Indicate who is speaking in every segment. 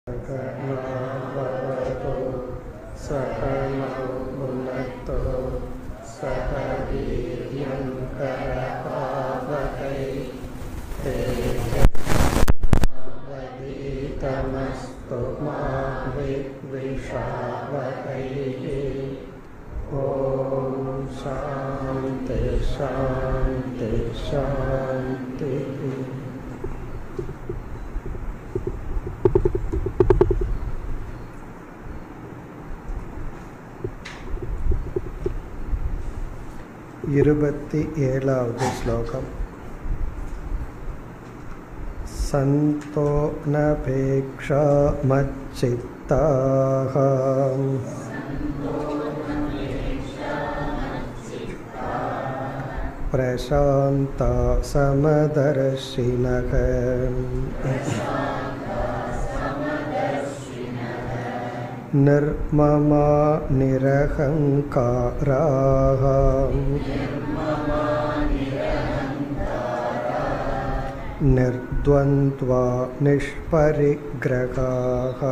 Speaker 1: सकनावतु सकनौ भुनक्तु सह वीर्यङ्करपावकै तेजस्विनावधीतमस्तु मा विद्विषावकैः ॐ शान्ति शान्ति शान्तिः இருபத்தி ஏழாவது ஸ்லோகம் சந்தோ நபேக்ஷா மச்சித்தாக பிரசாந்தா சமதர்ஷினக निर्ममा निरहङ्काराः निर्द्वन्द्वा निष्परिग्रहाः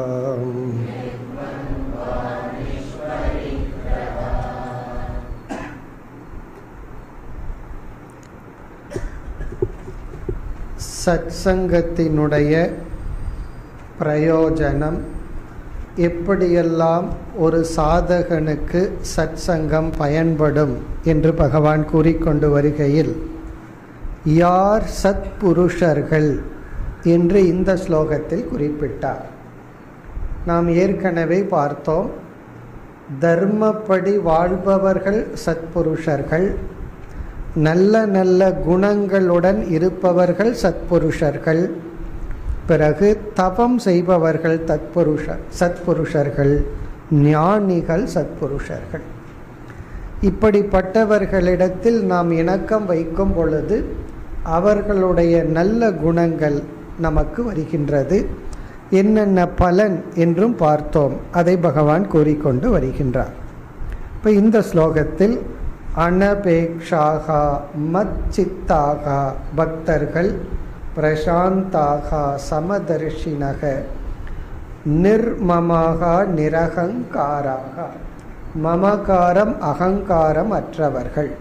Speaker 1: சத்சங்கத்தினுடைய பிரயோஜனம் எப்படியெல்லாம் ஒரு சாதகனுக்கு சத்சங்கம் பயன்படும் என்று பகவான் கூறிக்கொண்டு வருகையில் யார் சத்புருஷர்கள் என்று இந்த ஸ்லோகத்தில் குறிப்பிட்டார் நாம் ஏற்கனவே பார்த்தோம் தர்மப்படி வாழ்பவர்கள் சத்புருஷர்கள் நல்ல நல்ல குணங்களுடன் இருப்பவர்கள் சத்புருஷர்கள் பிறகு தவம் செய்பவர்கள் தத்புருஷ சத்புருஷர்கள் ஞானிகள் சத்புருஷர்கள் இப்படிப்பட்டவர்களிடத்தில் நாம் இணக்கம் வைக்கும் பொழுது அவர்களுடைய நல்ல குணங்கள் நமக்கு வருகின்றது என்னென்ன பலன் என்றும் பார்த்தோம் அதை பகவான் கூறிக்கொண்டு வருகின்றார் இப்போ இந்த ஸ்லோகத்தில் அனபேக்ஷாகா மச்சித்தாகா பக்தர்கள் பிரசாந்தாக சமதர்ஷினக நிர்மமாக நிரகங்காராக மமகாரம் அகங்காரம் அற்றவர்கள்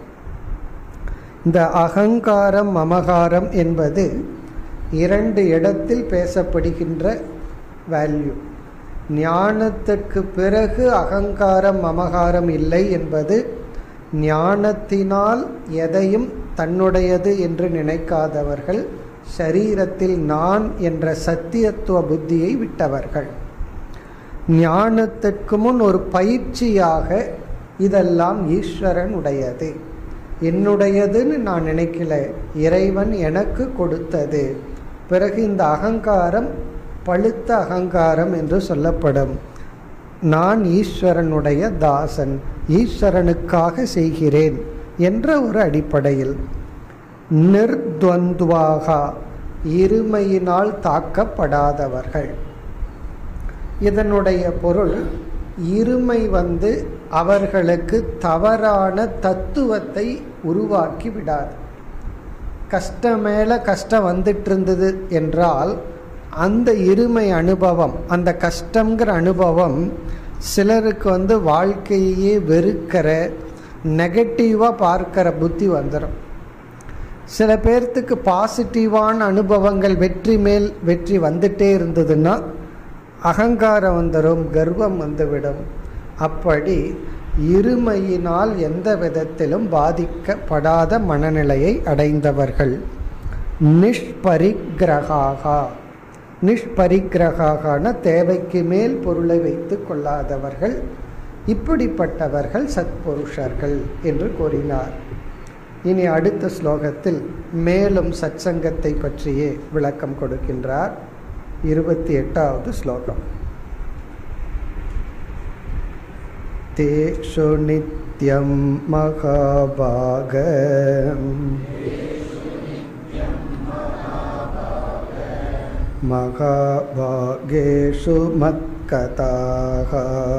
Speaker 1: இந்த அகங்காரம் மமகாரம் என்பது இரண்டு இடத்தில் பேசப்படுகின்ற வேல்யூ ஞானத்திற்கு பிறகு அகங்காரம் மமகாரம் இல்லை என்பது ஞானத்தினால் எதையும் தன்னுடையது என்று நினைக்காதவர்கள் சரீரத்தில் நான் என்ற சத்தியத்துவ புத்தியை விட்டவர்கள் ஞானத்திற்கு முன் ஒரு பயிற்சியாக இதெல்லாம் ஈஸ்வரன் உடையது என்னுடையதுன்னு நான் நினைக்கல இறைவன் எனக்கு கொடுத்தது பிறகு இந்த அகங்காரம் பழுத்த அகங்காரம் என்று சொல்லப்படும் நான் ஈஸ்வரனுடைய தாசன் ஈஸ்வரனுக்காக செய்கிறேன் என்ற ஒரு அடிப்படையில் நிர்துவந்துவாக இருமையினால் தாக்கப்படாதவர்கள் இதனுடைய பொருள் இருமை வந்து அவர்களுக்கு தவறான தத்துவத்தை உருவாக்கி விடாது கஷ்டம் மேல கஷ்டம் வந்துட்டு இருந்தது என்றால் அந்த இருமை அனுபவம் அந்த கஷ்டங்கிற அனுபவம் சிலருக்கு வந்து வாழ்க்கையே வெறுக்கிற நெகட்டிவாக பார்க்கிற புத்தி வந்துடும் சில பேர்த்துக்கு பாசிட்டிவான அனுபவங்கள் வெற்றி மேல் வெற்றி வந்துட்டே இருந்ததுன்னா அகங்காரம் வந்துடும் கர்வம் வந்துவிடும் அப்படி இருமையினால் எந்த விதத்திலும் பாதிக்கப்படாத மனநிலையை அடைந்தவர்கள் நிஷ்பரிகிரகாகா நிஷ்பரிகிரகான தேவைக்கு மேல் பொருளை வைத்து கொள்ளாதவர்கள் இப்படிப்பட்டவர்கள் சத்புருஷர்கள் என்று கூறினார் இனி அடுத்த ஸ்லோகத்தில் மேலும் சத்சங்கத்தை பற்றியே விளக்கம் கொடுக்கின்றார் இருபத்தி எட்டாவது ஸ்லோகம் தேஷு நித்யம் மகாபாக மகாபாகேஷு மத்கதாக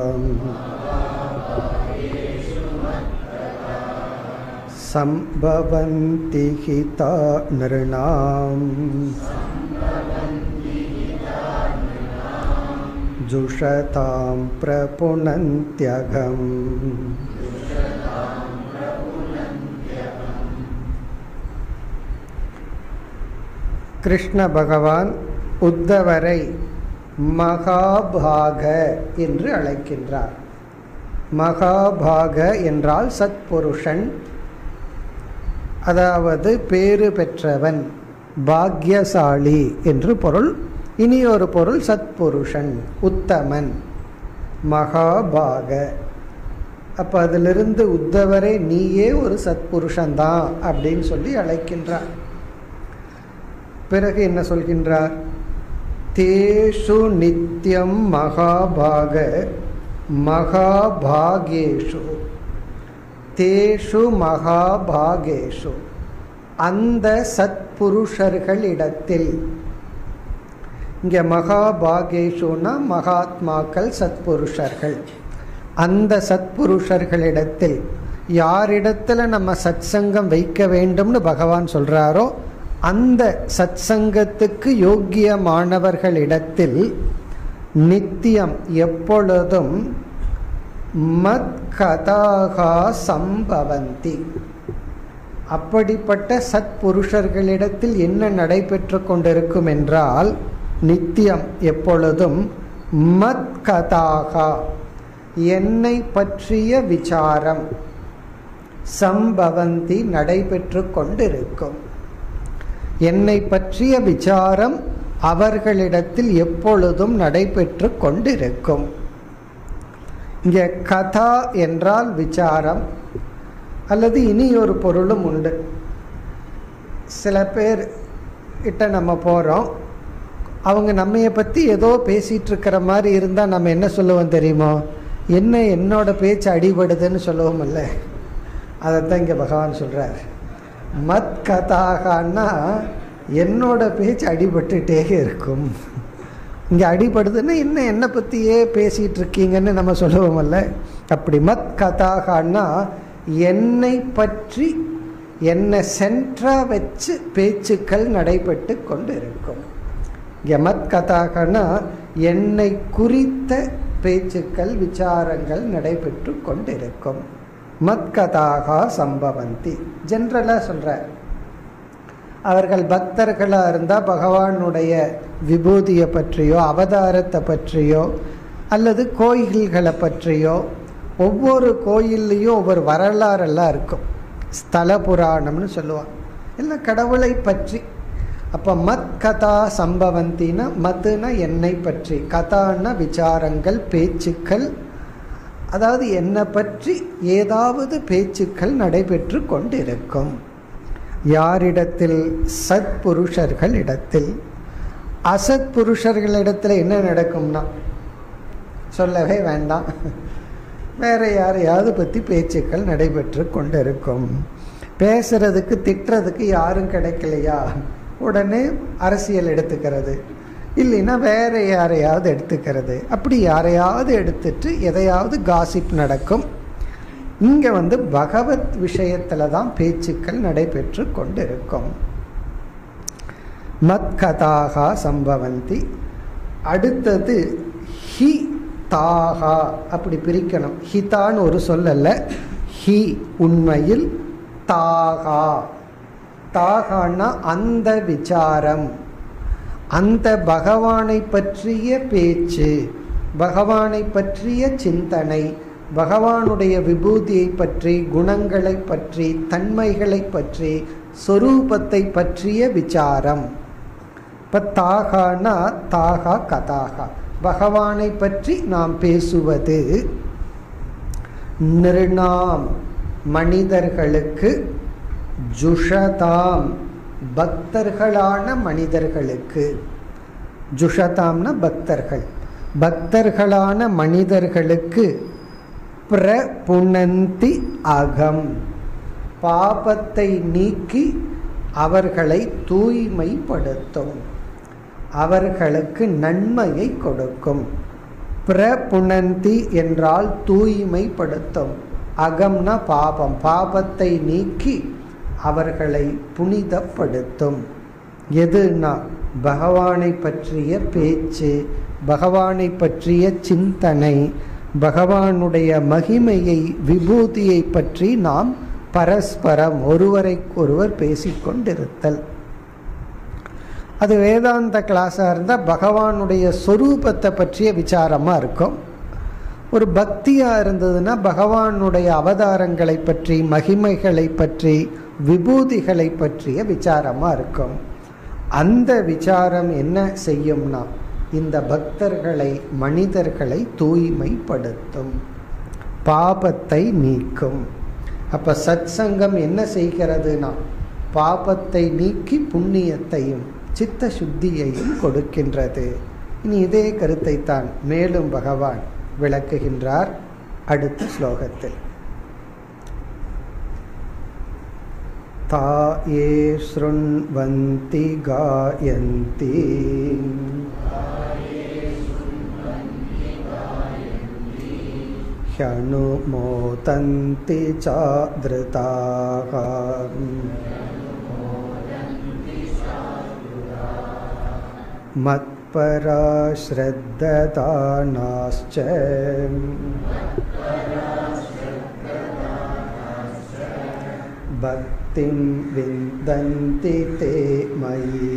Speaker 1: सम्भवन्ति हिता नृणाम् जुषतां प्रपुनन्त्यघम् கிருஷ்ண பகவான் உத்தவரை மகாபாக என்று அழைக்கின்றார் மகாபாக என்றால் சத்புருஷன் அதாவது பேறு பெற்றவன் பாக்யசாலி என்று பொருள் இனி ஒரு பொருள் சத்புருஷன் உத்தமன் மகாபாக அப்போ அதிலிருந்து உத்தவரை நீயே ஒரு சத்புருஷன்தான் அப்படின்னு சொல்லி அழைக்கின்றார் பிறகு என்ன சொல்கின்றார் தேஷு நித்தியம் மகாபாக மகாபாகேஷு தேஷு மகாபாகேஷு அந்த சத்புருஷர்களிடத்தில் இங்கே மகாபாகேஷுனா மகாத்மாக்கள் சத்புருஷர்கள் அந்த சத்புருஷர்களிடத்தில் யாரிடத்துல நம்ம சத்சங்கம் வைக்க வேண்டும்னு பகவான் சொல்றாரோ அந்த சத்சங்கத்துக்கு யோக்கியமானவர்களிடத்தில் நித்தியம் எப்பொழுதும் மத் கதாகா சம்பவந்தி அப்படிப்பட்ட சத்புருஷர்களிடத்தில் என்ன நடைபெற்று கொண்டிருக்கும் என்றால் நித்தியம் எப்பொழுதும் மத் கதாகா என்னை பற்றிய விசாரம் சம்பவந்தி நடைபெற்று கொண்டிருக்கும் என்னை பற்றிய விசாரம் அவர்களிடத்தில் எப்பொழுதும் நடைபெற்று கொண்டிருக்கும் இங்கே கதா என்றால் விசாரம் அல்லது இனி ஒரு பொருளும் உண்டு சில பேர் கிட்ட நம்ம போகிறோம் அவங்க நம்மைய பற்றி ஏதோ பேசிகிட்டு இருக்கிற மாதிரி இருந்தால் நம்ம என்ன சொல்லுவோம் தெரியுமோ என்ன என்னோட பேச்சு அடிபடுதுன்னு சொல்லுவோம் இல்லை அதைத்தான் இங்கே பகவான் சொல்கிறார் மத் கதாகன்னா என்னோட பேச்சு அடிபட்டுட்டே இருக்கும் இங்கே அடிபடுதுன்னா என்ன என்னை பற்றியே பேசிகிட்டு இருக்கீங்கன்னு நம்ம சொல்லுவோமல்ல அப்படி மத் கதாகன்னா என்னை பற்றி என்னை சென்றாக வச்சு பேச்சுக்கள் நடைபெற்று கொண்டு இருக்கும் இங்கே மத் கதாகனா என்னை குறித்த பேச்சுக்கள் விசாரங்கள் நடைபெற்று கொண்டிருக்கும் மத்கதாகா சம்பவந்தி ஜென்ரலாக சொல்கிறார் அவர்கள் பக்தர்களாக இருந்தால் பகவானுடைய விபூதியை பற்றியோ அவதாரத்தை பற்றியோ அல்லது கோயில்களை பற்றியோ ஒவ்வொரு கோயில்லையும் ஒவ்வொரு வரலாறெல்லாம் இருக்கும் ஸ்தல புராணம்னு சொல்லுவாங்க எல்லாம் கடவுளை பற்றி அப்போ மத் கதா சம்பவந்தினா மத்துனா என்னை பற்றி கதான்னா விசாரங்கள் பேச்சுக்கள் அதாவது என்னை பற்றி ஏதாவது பேச்சுக்கள் நடைபெற்று கொண்டிருக்கும் யாரிடத்தில் சத்புருஷர்கள் இடத்தில் அசத் புருஷர்களிடத்தில் என்ன நடக்கும்னா சொல்லவே வேண்டாம் வேற யாரையாவது பற்றி பேச்சுக்கள் நடைபெற்று கொண்டிருக்கும் பேசுறதுக்கு திட்டுறதுக்கு யாரும் கிடைக்கலையா உடனே அரசியல் எடுத்துக்கிறது இல்லைன்னா வேற யாரையாவது எடுத்துக்கிறது அப்படி யாரையாவது எடுத்துட்டு எதையாவது காசிப் நடக்கும் இங்கே வந்து பகவத் விஷயத்தில் தான் பேச்சுக்கள் நடைபெற்று கொண்டிருக்கும் மத்கதாகா சம்பவந்தி அடுத்தது ஹி தாகா அப்படி பிரிக்கணும் ஹிதான்னு ஒரு சொல்லல்ல ஹி உண்மையில் தாகா தாகான்னா அந்த விசாரம் அந்த பகவானை பற்றிய பேச்சு பகவானை பற்றிய சிந்தனை பகவானுடைய விபூதியை பற்றி குணங்களை பற்றி தன்மைகளை பற்றி சொரூபத்தை பற்றிய விசாரம் இப்போ தாகானா தாகா கதாகா பகவானை பற்றி நாம் பேசுவது நிர்ணாம் மனிதர்களுக்கு ஜுஷதாம் பக்தர்களான மனிதர்களுக்கு ஜுஷதாம்னா பக்தர்கள் பக்தர்களான மனிதர்களுக்கு பிரபுணந்தி அகம் பாபத்தை நீக்கி அவர்களை தூய்மைப்படுத்தும் அவர்களுக்கு நன்மையை கொடுக்கும் பிரபுணந்தி என்றால் தூய்மைப்படுத்தும் அகம்னா பாபம் பாபத்தை நீக்கி அவர்களை புனிதப்படுத்தும் எதுனா பகவானை பற்றிய பேச்சு பகவானை பற்றிய சிந்தனை பகவானுடைய மகிமையை விபூதியை பற்றி நாம் பரஸ்பரம் ஒருவரைக்கொருவர் பேசிக்கொண்டிருத்தல் அது வேதாந்த கிளாஸாக இருந்தால் பகவானுடைய சொரூபத்தை பற்றிய விசாரமாக இருக்கும் ஒரு பக்தியாக இருந்ததுன்னா பகவானுடைய அவதாரங்களை பற்றி மகிமைகளை பற்றி விபூதிகளை பற்றிய விசாரமாக இருக்கும் அந்த விசாரம் என்ன செய்யும்னா இந்த பக்தர்களை மனிதர்களை தூய்மைப்படுத்தும் பாபத்தை நீக்கும் அப்ப சத் சங்கம் என்ன செய்கிறதுனா பாபத்தை நீக்கி புண்ணியத்தையும் சித்த சுத்தியையும் கொடுக்கின்றது இனி இதே கருத்தை தான் மேலும் பகவான் விளக்குகின்றார் அடுத்த ஸ்லோகத்தில் ता ये शृण्वन्ति गायन्ति ह्यनुमोदन्ति चादृताः मत्परा श्रद्धदानाश्च भक्तिं विन्दन्ति ते मयि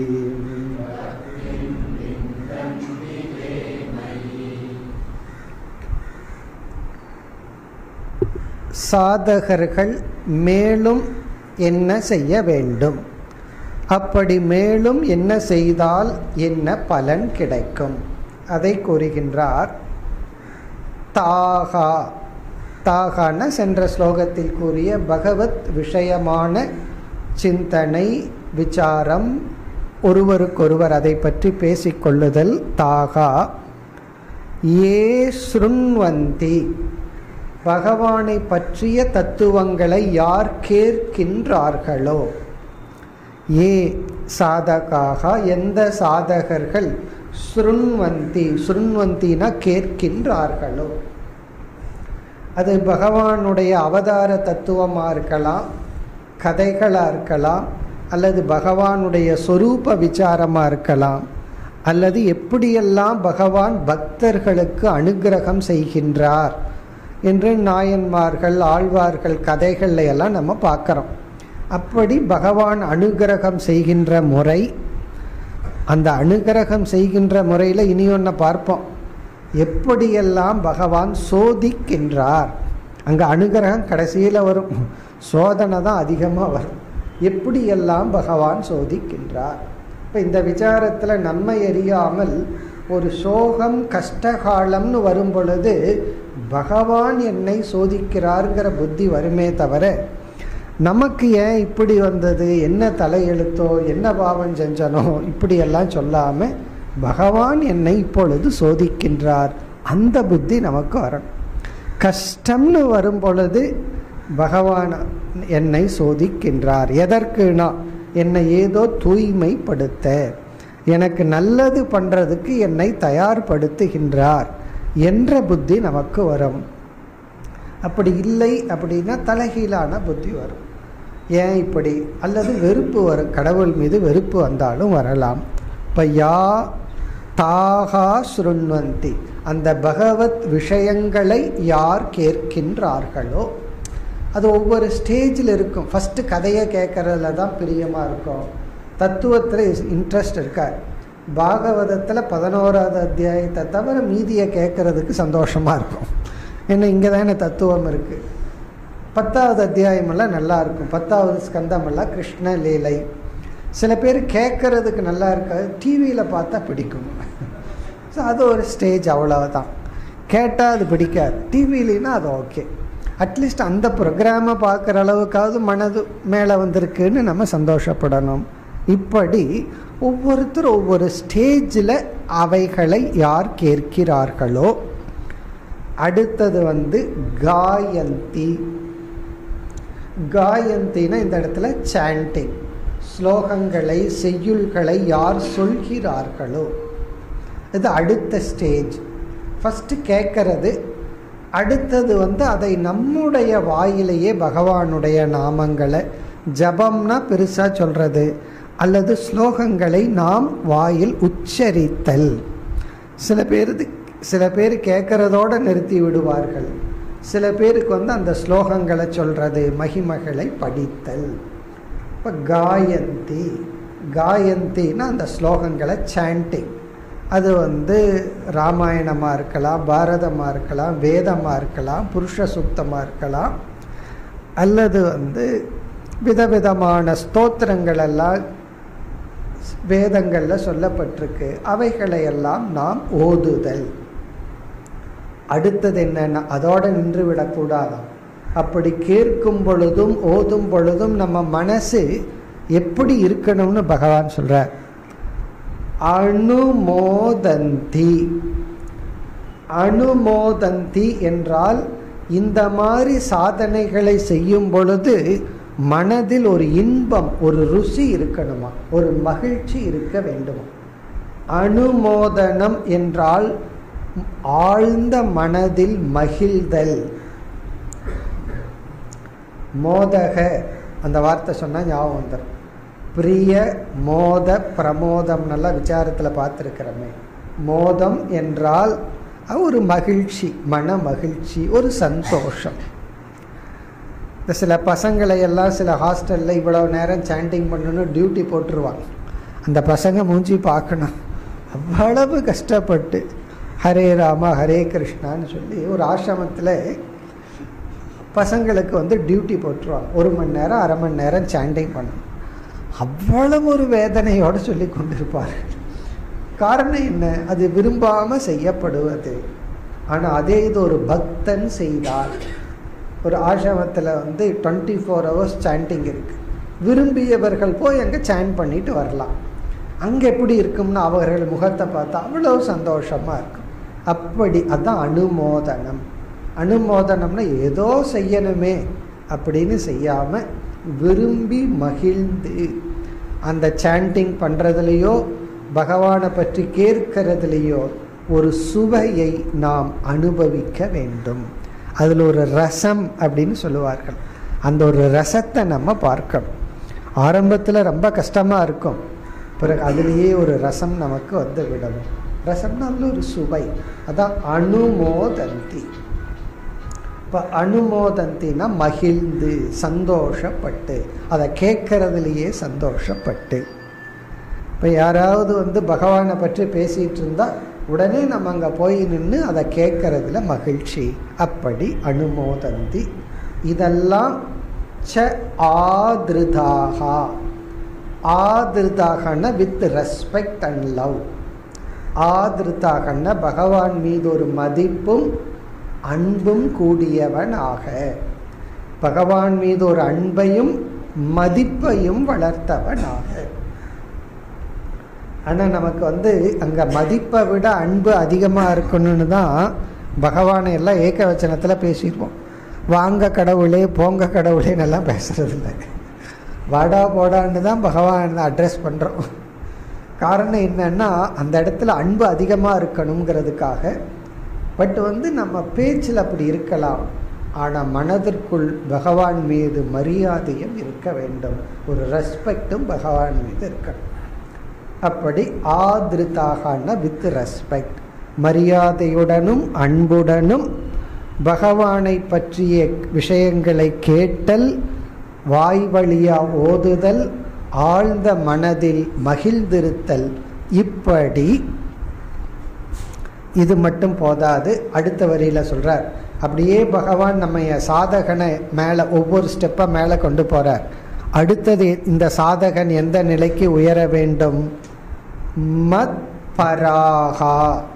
Speaker 1: சாதகர்கள் மேலும் என்ன செய்ய வேண்டும் அப்படி மேலும் என்ன செய்தால் என்ன பலன் கிடைக்கும் அதை கூறுகின்றார் தாகா தாகான சென்ற ஸ்லோகத்தில் கூறிய பகவத் விஷயமான சிந்தனை விசாரம் ஒருவருக்கொருவர் அதை பற்றி பேசிக்கொள்ளுதல் தாகா ஏ ஸ்ருண்வந்தி பகவானை பற்றிய தத்துவங்களை யார் கேட்கின்றார்களோ ஏ சாதகாக எந்த சாதகர்கள் ஸ்ருண்வந்தி ஸ்ருண்வந்தினா கேட்கின்றார்களோ அது பகவானுடைய அவதார தத்துவமாக இருக்கலாம் கதைகளாக இருக்கலாம் அல்லது பகவானுடைய சொரூப விசாரமாக இருக்கலாம் அல்லது எப்படியெல்லாம் பகவான் பக்தர்களுக்கு அனுகிரகம் செய்கின்றார் என்று நாயன்மார்கள் ஆழ்வார்கள் கதைகள்ல எல்லாம் நம்ம பார்க்குறோம் அப்படி பகவான் அனுகிரகம் செய்கின்ற முறை அந்த அனுகிரகம் செய்கின்ற முறையில் இனி ஒன்று பார்ப்போம் எப்படியெல்லாம் பகவான் சோதிக்கின்றார் அங்கே அனுகிரகம் கடைசியில் வரும் சோதனை தான் அதிகமாக வரும் எப்படியெல்லாம் பகவான் சோதிக்கின்றார் இப்போ இந்த விசாரத்தில் நம்மை அறியாமல் ஒரு சோகம் கஷ்டகாலம்னு வரும் பொழுது பகவான் என்னை சோதிக்கிறாருங்கிற புத்தி வருமே தவிர நமக்கு ஏன் இப்படி வந்தது என்ன தலையெழுத்தோ என்ன பாவம் செஞ்சனோ இப்படியெல்லாம் சொல்லாமல் பகவான் என்னை இப்பொழுது சோதிக்கின்றார் அந்த புத்தி நமக்கு வரும் கஷ்டம்னு வரும் பொழுது பகவான் என்னை சோதிக்கின்றார் எதற்குனா என்னை ஏதோ தூய்மைப்படுத்த எனக்கு நல்லது பண்ணுறதுக்கு என்னை தயார்படுத்துகின்றார் என்ற புத்தி நமக்கு வரும் அப்படி இல்லை அப்படின்னா தலைகீழான புத்தி வரும் ஏன் இப்படி அல்லது வெறுப்பு வரும் கடவுள் மீது வெறுப்பு வந்தாலும் வரலாம் இப்போ யா தாகா ஸ்ருண்வந்தி அந்த பகவத் விஷயங்களை யார் கேட்கின்றார்களோ அது ஒவ்வொரு ஸ்டேஜில் இருக்கும் ஃபஸ்ட்டு கதையை கேட்குறதுல தான் பிரியமாக இருக்கும் தத்துவத்தில் இன்ட்ரெஸ்ட் இருக்கார் பாகவதத்தில் பதினோராவது அத்தியாயத்தை தவிர மீதியை கேட்குறதுக்கு சந்தோஷமாக இருக்கும் ஏன்னா இங்கே தானே தத்துவம் இருக்குது பத்தாவது அத்தியாயமெல்லாம் நல்லா இருக்கும் பத்தாவது ஸ்கந்தமெல்லாம் கிருஷ்ண லீலை சில பேர் கேட்குறதுக்கு நல்லா இருக்காது டிவியில் பார்த்தா பிடிக்கும் ஸோ அது ஒரு ஸ்டேஜ் அவ்வளவுதான் கேட்டால் அது பிடிக்காது டிவிலினா அது ஓகே அட்லீஸ்ட் அந்த ப்ரோக்ராமை பார்க்குற அளவுக்காவது மனது மேலே வந்திருக்குன்னு நம்ம சந்தோஷப்படணும் இப்படி ஒவ்வொருத்தர் ஒவ்வொரு ஸ்டேஜில் அவைகளை யார் கேட்கிறார்களோ அடுத்தது வந்து காயந்தி காயந்தினா இந்த இடத்துல சாண்டிங் ஸ்லோகங்களை செய்யுள்களை யார் சொல்கிறார்களோ இது அடுத்த ஸ்டேஜ் ஃபஸ்ட்டு கேட்கறது அடுத்தது வந்து அதை நம்முடைய வாயிலேயே பகவானுடைய நாமங்களை ஜபம்னா பெருசாக சொல்கிறது அல்லது ஸ்லோகங்களை நாம் வாயில் உச்சரித்தல் சில பேருக்கு சில பேர் கேட்கறதோட நிறுத்தி விடுவார்கள் சில பேருக்கு வந்து அந்த ஸ்லோகங்களை சொல்றது மகிமகளை படித்தல் இப்போ காயந்தி காயந்தின்னா அந்த ஸ்லோகங்களை சாண்டிங் அது வந்து ராமாயணமாக இருக்கலாம் பாரதமாக இருக்கலாம் வேதமாக இருக்கலாம் புருஷ சுத்தமாக இருக்கலாம் அல்லது வந்து விதவிதமான ஸ்தோத்திரங்கள் எல்லாம் வேதங்களில் சொல்லப்பட்டிருக்கு அவைகளையெல்லாம் நாம் ஓதுதல் அடுத்தது என்னன்னா அதோட நின்று விடக்கூடாதாம் அப்படி கேட்கும் பொழுதும் ஓதும் பொழுதும் நம்ம மனசு எப்படி இருக்கணும்னு பகவான் சொல்றார் அனுமோதந்தி அனுமோதந்தி என்றால் இந்த மாதிரி சாதனைகளை செய்யும் பொழுது மனதில் ஒரு இன்பம் ஒரு ருசி இருக்கணுமா ஒரு மகிழ்ச்சி இருக்க வேண்டுமா அனுமோதனம் என்றால் ஆழ்ந்த மனதில் மகிழ்தல் மோதக அந்த வார்த்தை சொன்னால் ஞாபகம் வந்துடும் பிரிய மோத பிரமோதம் நல்லா விசாரத்தில் பார்த்துருக்கிறோமே மோதம் என்றால் ஒரு மகிழ்ச்சி மன மகிழ்ச்சி ஒரு சந்தோஷம் இந்த சில பசங்களை எல்லாம் சில ஹாஸ்டலில் இவ்வளவு நேரம் சாண்டிங் பண்ணணும் டியூட்டி போட்டுருவாங்க அந்த பசங்க மூஞ்சி பார்க்கணும் அவ்வளவு கஷ்டப்பட்டு ஹரே ராமா ஹரே கிருஷ்ணான்னு சொல்லி ஒரு ஆசிரமத்தில் பசங்களுக்கு வந்து டியூட்டி போட்டுருவாங்க ஒரு மணி நேரம் அரை மணி நேரம் சாண்டிங் பண்ணணும் அவ்வளவு ஒரு வேதனையோடு சொல்லி கொண்டிருப்பார்கள் காரணம் என்ன அது விரும்பாமல் செய்யப்படுவது ஆனால் அதே இது ஒரு பக்தன் செய்தால் ஒரு ஆசிரமத்தில் வந்து டுவெண்ட்டி ஃபோர் ஹவர்ஸ் சாண்டிங் இருக்கு விரும்பியவர்கள் போய் அங்கே சாண்ட் பண்ணிட்டு வரலாம் அங்கே எப்படி இருக்கும்னு அவர்கள் முகத்தை பார்த்தா அவ்வளோ சந்தோஷமாக இருக்கும் அப்படி அதான் அனுமோதனம் அனுமோதனம்னா ஏதோ செய்யணுமே அப்படின்னு செய்யாமல் விரும்பி மகிழ்ந்து அந்த சாண்டிங் பண்ணுறதுலையோ பகவானை பற்றி கேட்கறதுலையோ ஒரு சுவையை நாம் அனுபவிக்க வேண்டும் அதில் ஒரு ரசம் அப்படின்னு சொல்லுவார்கள் அந்த ஒரு ரசத்தை நம்ம பார்க்கணும் ஆரம்பத்தில் ரொம்ப கஷ்டமாக இருக்கும் பிறகு அதுலேயே ஒரு ரசம் நமக்கு வந்து விடணும் ரசம்னா அதில் ஒரு சுவை அதான் அனுமோதந்தி இப்போ அனுமோதந்தினா மகிழ்ந்து சந்தோஷப்பட்டு அதை கேட்கறதுலையே சந்தோஷப்பட்டு இப்போ யாராவது வந்து பகவானை பற்றி பேசிகிட்டு இருந்தால் உடனே நம்ம அங்கே போய் நின்று அதை கேட்கறதுல மகிழ்ச்சி அப்படி அனுமோதந்தி இதெல்லாம் ச ஆதிருதாகா ஆதிருதாகன வித் ரெஸ்பெக்ட் அண்ட் லவ் ஆதிருதாகன பகவான் மீது ஒரு மதிப்பும் அன்பும் கூடியவன் ஆக பகவான் மீது ஒரு அன்பையும் மதிப்பையும் வளர்த்தவன் ஆக ஆனால் நமக்கு வந்து அங்கே மதிப்பை விட அன்பு அதிகமாக இருக்கணும்னு தான் பகவானை எல்லாம் ஏக வச்சனத்தில் பேசிடுவோம் வாங்க கடவுளே போங்க கடவுளேன்னு எல்லாம் பேசுறது இல்லை வாடா போடான்னு தான் பகவான் அட்ரஸ் பண்ணுறோம் காரணம் என்னன்னா அந்த இடத்துல அன்பு அதிகமாக இருக்கணுங்கிறதுக்காக பட் வந்து நம்ம பேச்சில் அப்படி இருக்கலாம் ஆனால் மனதிற்குள் பகவான் மீது மரியாதையும் இருக்க வேண்டும் ஒரு ரெஸ்பெக்டும் பகவான் மீது இருக்கணும் அப்படி ஆதிருத்தாகன வித் ரெஸ்பெக்ட் மரியாதையுடனும் அன்புடனும் பகவானை பற்றிய விஷயங்களை கேட்டல் வாய் வழியா ஓதுதல் ஆழ்ந்த மனதில் மகிழ்ந்திருத்தல் இப்படி இது மட்டும் போதாது அடுத்த வரியில் சொல்றார் அப்படியே பகவான் நம்ம சாதகனை மேலே ஒவ்வொரு ஸ்டெப்பாக மேலே கொண்டு போறார் அடுத்தது இந்த சாதகன் எந்த நிலைக்கு உயர வேண்டும் மத் பராகா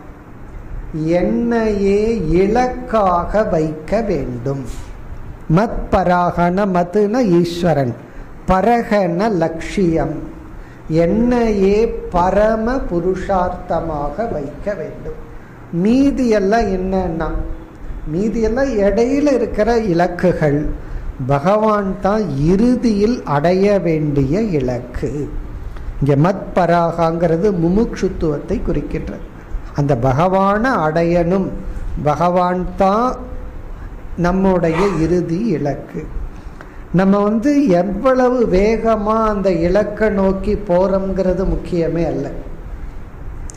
Speaker 1: என்னையே இலக்காக வைக்க வேண்டும் மத் பராகன மத்துன ஈஸ்வரன் பரகன லட்சியம் என்னையே பரம புருஷார்த்தமாக வைக்க வேண்டும் மீதியெல்லாம் என்னன்னா மீதியெல்லாம் இடையில இருக்கிற இலக்குகள் பகவான் தான் இறுதியில் அடைய வேண்டிய இலக்கு இங்க மத் பராகாங்கிறது முமுட்சுத்துவத்தை குறிக்கின்றது அந்த பகவானை அடையணும் பகவான் தான் நம்முடைய இறுதி இலக்கு நம்ம வந்து எவ்வளவு வேகமாக அந்த இலக்கை நோக்கி போகிறோங்கிறது முக்கியமே அல்ல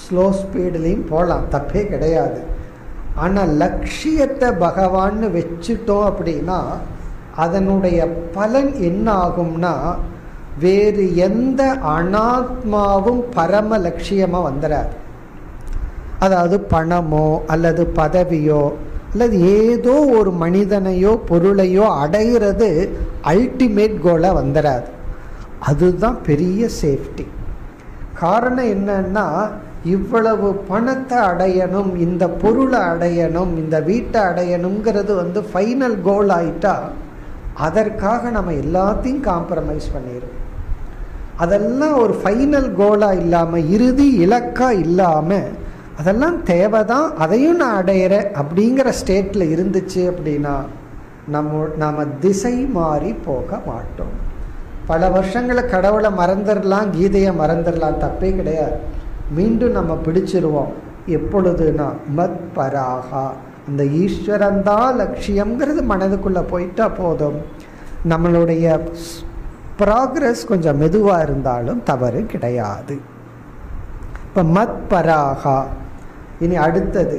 Speaker 1: ஸ்லோ ஸ்பீட்லேயும் போகலாம் தப்பே கிடையாது ஆனால் லட்சியத்தை பகவான்னு வச்சுட்டோம் அப்படின்னா அதனுடைய பலன் என்ன ஆகும்னா வேறு எந்த அனாத்மாவும் பரம லட்சியமாக வந்துடாது அதாவது பணமோ அல்லது பதவியோ அல்லது ஏதோ ஒரு மனிதனையோ பொருளையோ அடைகிறது அல்டிமேட் கோலாக வந்துடாது அதுதான் பெரிய சேஃப்டி காரணம் என்னன்னா இவ்வளவு பணத்தை அடையணும் இந்த பொருளை அடையணும் இந்த வீட்டை அடையணுங்கிறது வந்து ஃபைனல் கோல் ஆயிட்டா அதற்காக நம்ம எல்லாத்தையும் காம்ப்ரமைஸ் பண்ணிடும் அதெல்லாம் ஒரு ஃபைனல் கோலாக இல்லாமல் இறுதி இலக்காக இல்லாமல் அதெல்லாம் தேவைதான் அதையும் நான் அடையிறேன் அப்படிங்கிற ஸ்டேட்டில் இருந்துச்சு அப்படின்னா நம்ம நாம் திசை மாறி போக மாட்டோம் பல வருஷங்களை கடவுளை மறந்துடலாம் கீதையை மறந்துடலாம் தப்பே கிடையாது மீண்டும் நம்ம பிடிச்சிருவோம் எப்பொழுதுனா மத் பராகா இந்த ஈஸ்வரன் தான் லட்சியம்ங்கிறது மனதுக்குள்ளே போயிட்டா போதும் நம்மளுடைய ப்ராக்ரஸ் கொஞ்சம் மெதுவாக இருந்தாலும் தவறு கிடையாது இப்போ மத் பராகா இனி அடுத்தது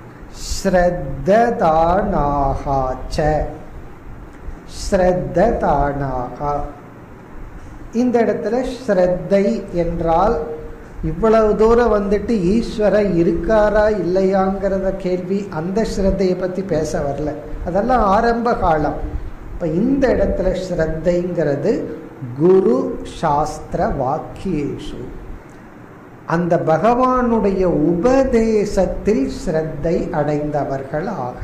Speaker 1: ஸ்ரத்ததானாகாச்ச ஸ்ரத்ததானாகா இந்த இடத்துல ஸ்ரத்தை என்றால் இவ்வளவு தூரம் வந்துட்டு ஈஸ்வரர் இருக்காரா இல்லையாங்கிறத கேள்வி அந்த ஸ்ரத்தையை பற்றி பேச வரல அதெல்லாம் ஆரம்ப காலம் இப்போ இந்த இடத்துல ஸ்ரத்தைங்கிறது குரு சாஸ்திர வாக்கியேஷு அந்த பகவானுடைய உபதேசத்தில் ஸ்ரத்தை அடைந்தவர்களாக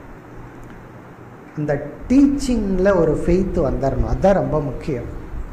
Speaker 1: அந்த டீச்சிங்கில் ஒரு ஃபெய்த் வந்துடணும் அதுதான் ரொம்ப முக்கியம்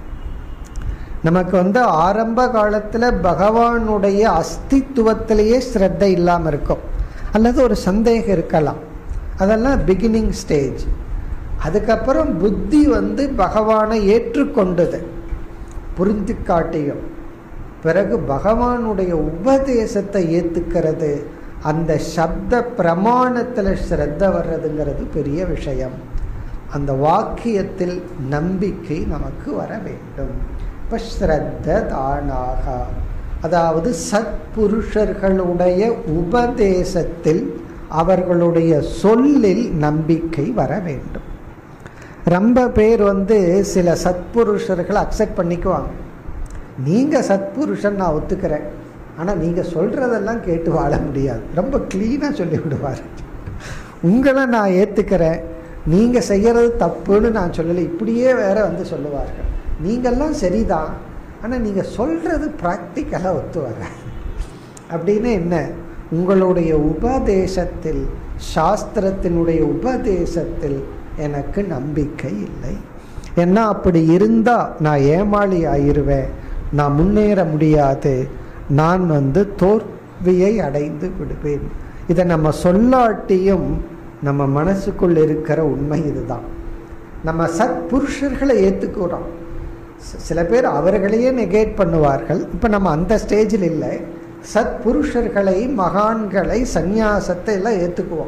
Speaker 1: நமக்கு வந்து ஆரம்ப காலத்தில் பகவானுடைய அஸ்தித்துவத்திலேயே ஸ்ரத்தை இல்லாமல் இருக்கும் அல்லது ஒரு சந்தேகம் இருக்கலாம் அதெல்லாம் பிகினிங் ஸ்டேஜ் அதுக்கப்புறம் புத்தி வந்து பகவானை ஏற்றுக்கொண்டது புரிந்து காட்டியும் பிறகு பகவானுடைய உபதேசத்தை ஏற்றுக்கிறது அந்த சப்த பிரமாணத்தில் ஸ்ரத்த வர்றதுங்கிறது பெரிய விஷயம் அந்த வாக்கியத்தில் நம்பிக்கை நமக்கு வர வேண்டும் இப்போ ஸ்ரத்த தானாக அதாவது சத்புருஷர்களுடைய உபதேசத்தில் அவர்களுடைய சொல்லில் நம்பிக்கை வர வேண்டும் ரொம்ப பேர் வந்து சில சத்புருஷர்களை அக்செப்ட் பண்ணிக்குவாங்க நீங்கள் சத்புருஷன் நான் ஒத்துக்கிறேன் ஆனால் நீங்கள் சொல்கிறதெல்லாம் கேட்டு வாழ முடியாது ரொம்ப க்ளீனாக சொல்லி விடுவார் உங்களை நான் ஏற்றுக்கிறேன் நீங்கள் செய்கிறது தப்புன்னு நான் சொல்லலை இப்படியே வேற வந்து சொல்லுவார்கள் நீங்கள்லாம் சரிதான் ஆனால் நீங்கள் சொல்கிறது ப்ராக்டிக்கலாக ஒத்து வர அப்படின்னு என்ன உங்களுடைய உபதேசத்தில் சாஸ்திரத்தினுடைய உபதேசத்தில் எனக்கு நம்பிக்கை இல்லை ஏன்னா அப்படி இருந்தால் நான் ஏமாளி ஆயிருவேன் நான் முன்னேற முடியாது நான் வந்து தோல்வியை அடைந்து விடுவேன் இதை நம்ம சொல்லாட்டியும் நம்ம மனசுக்குள் இருக்கிற உண்மை இதுதான் நம்ம சத் புருஷர்களை ஏற்றுக்கிறோம் சில பேர் அவர்களையே நெகேட் பண்ணுவார்கள் இப்போ நம்ம அந்த ஸ்டேஜில் இல்லை சத் புருஷர்களை மகான்களை சந்நியாசத்தை எல்லாம் ஏற்றுக்குவோம்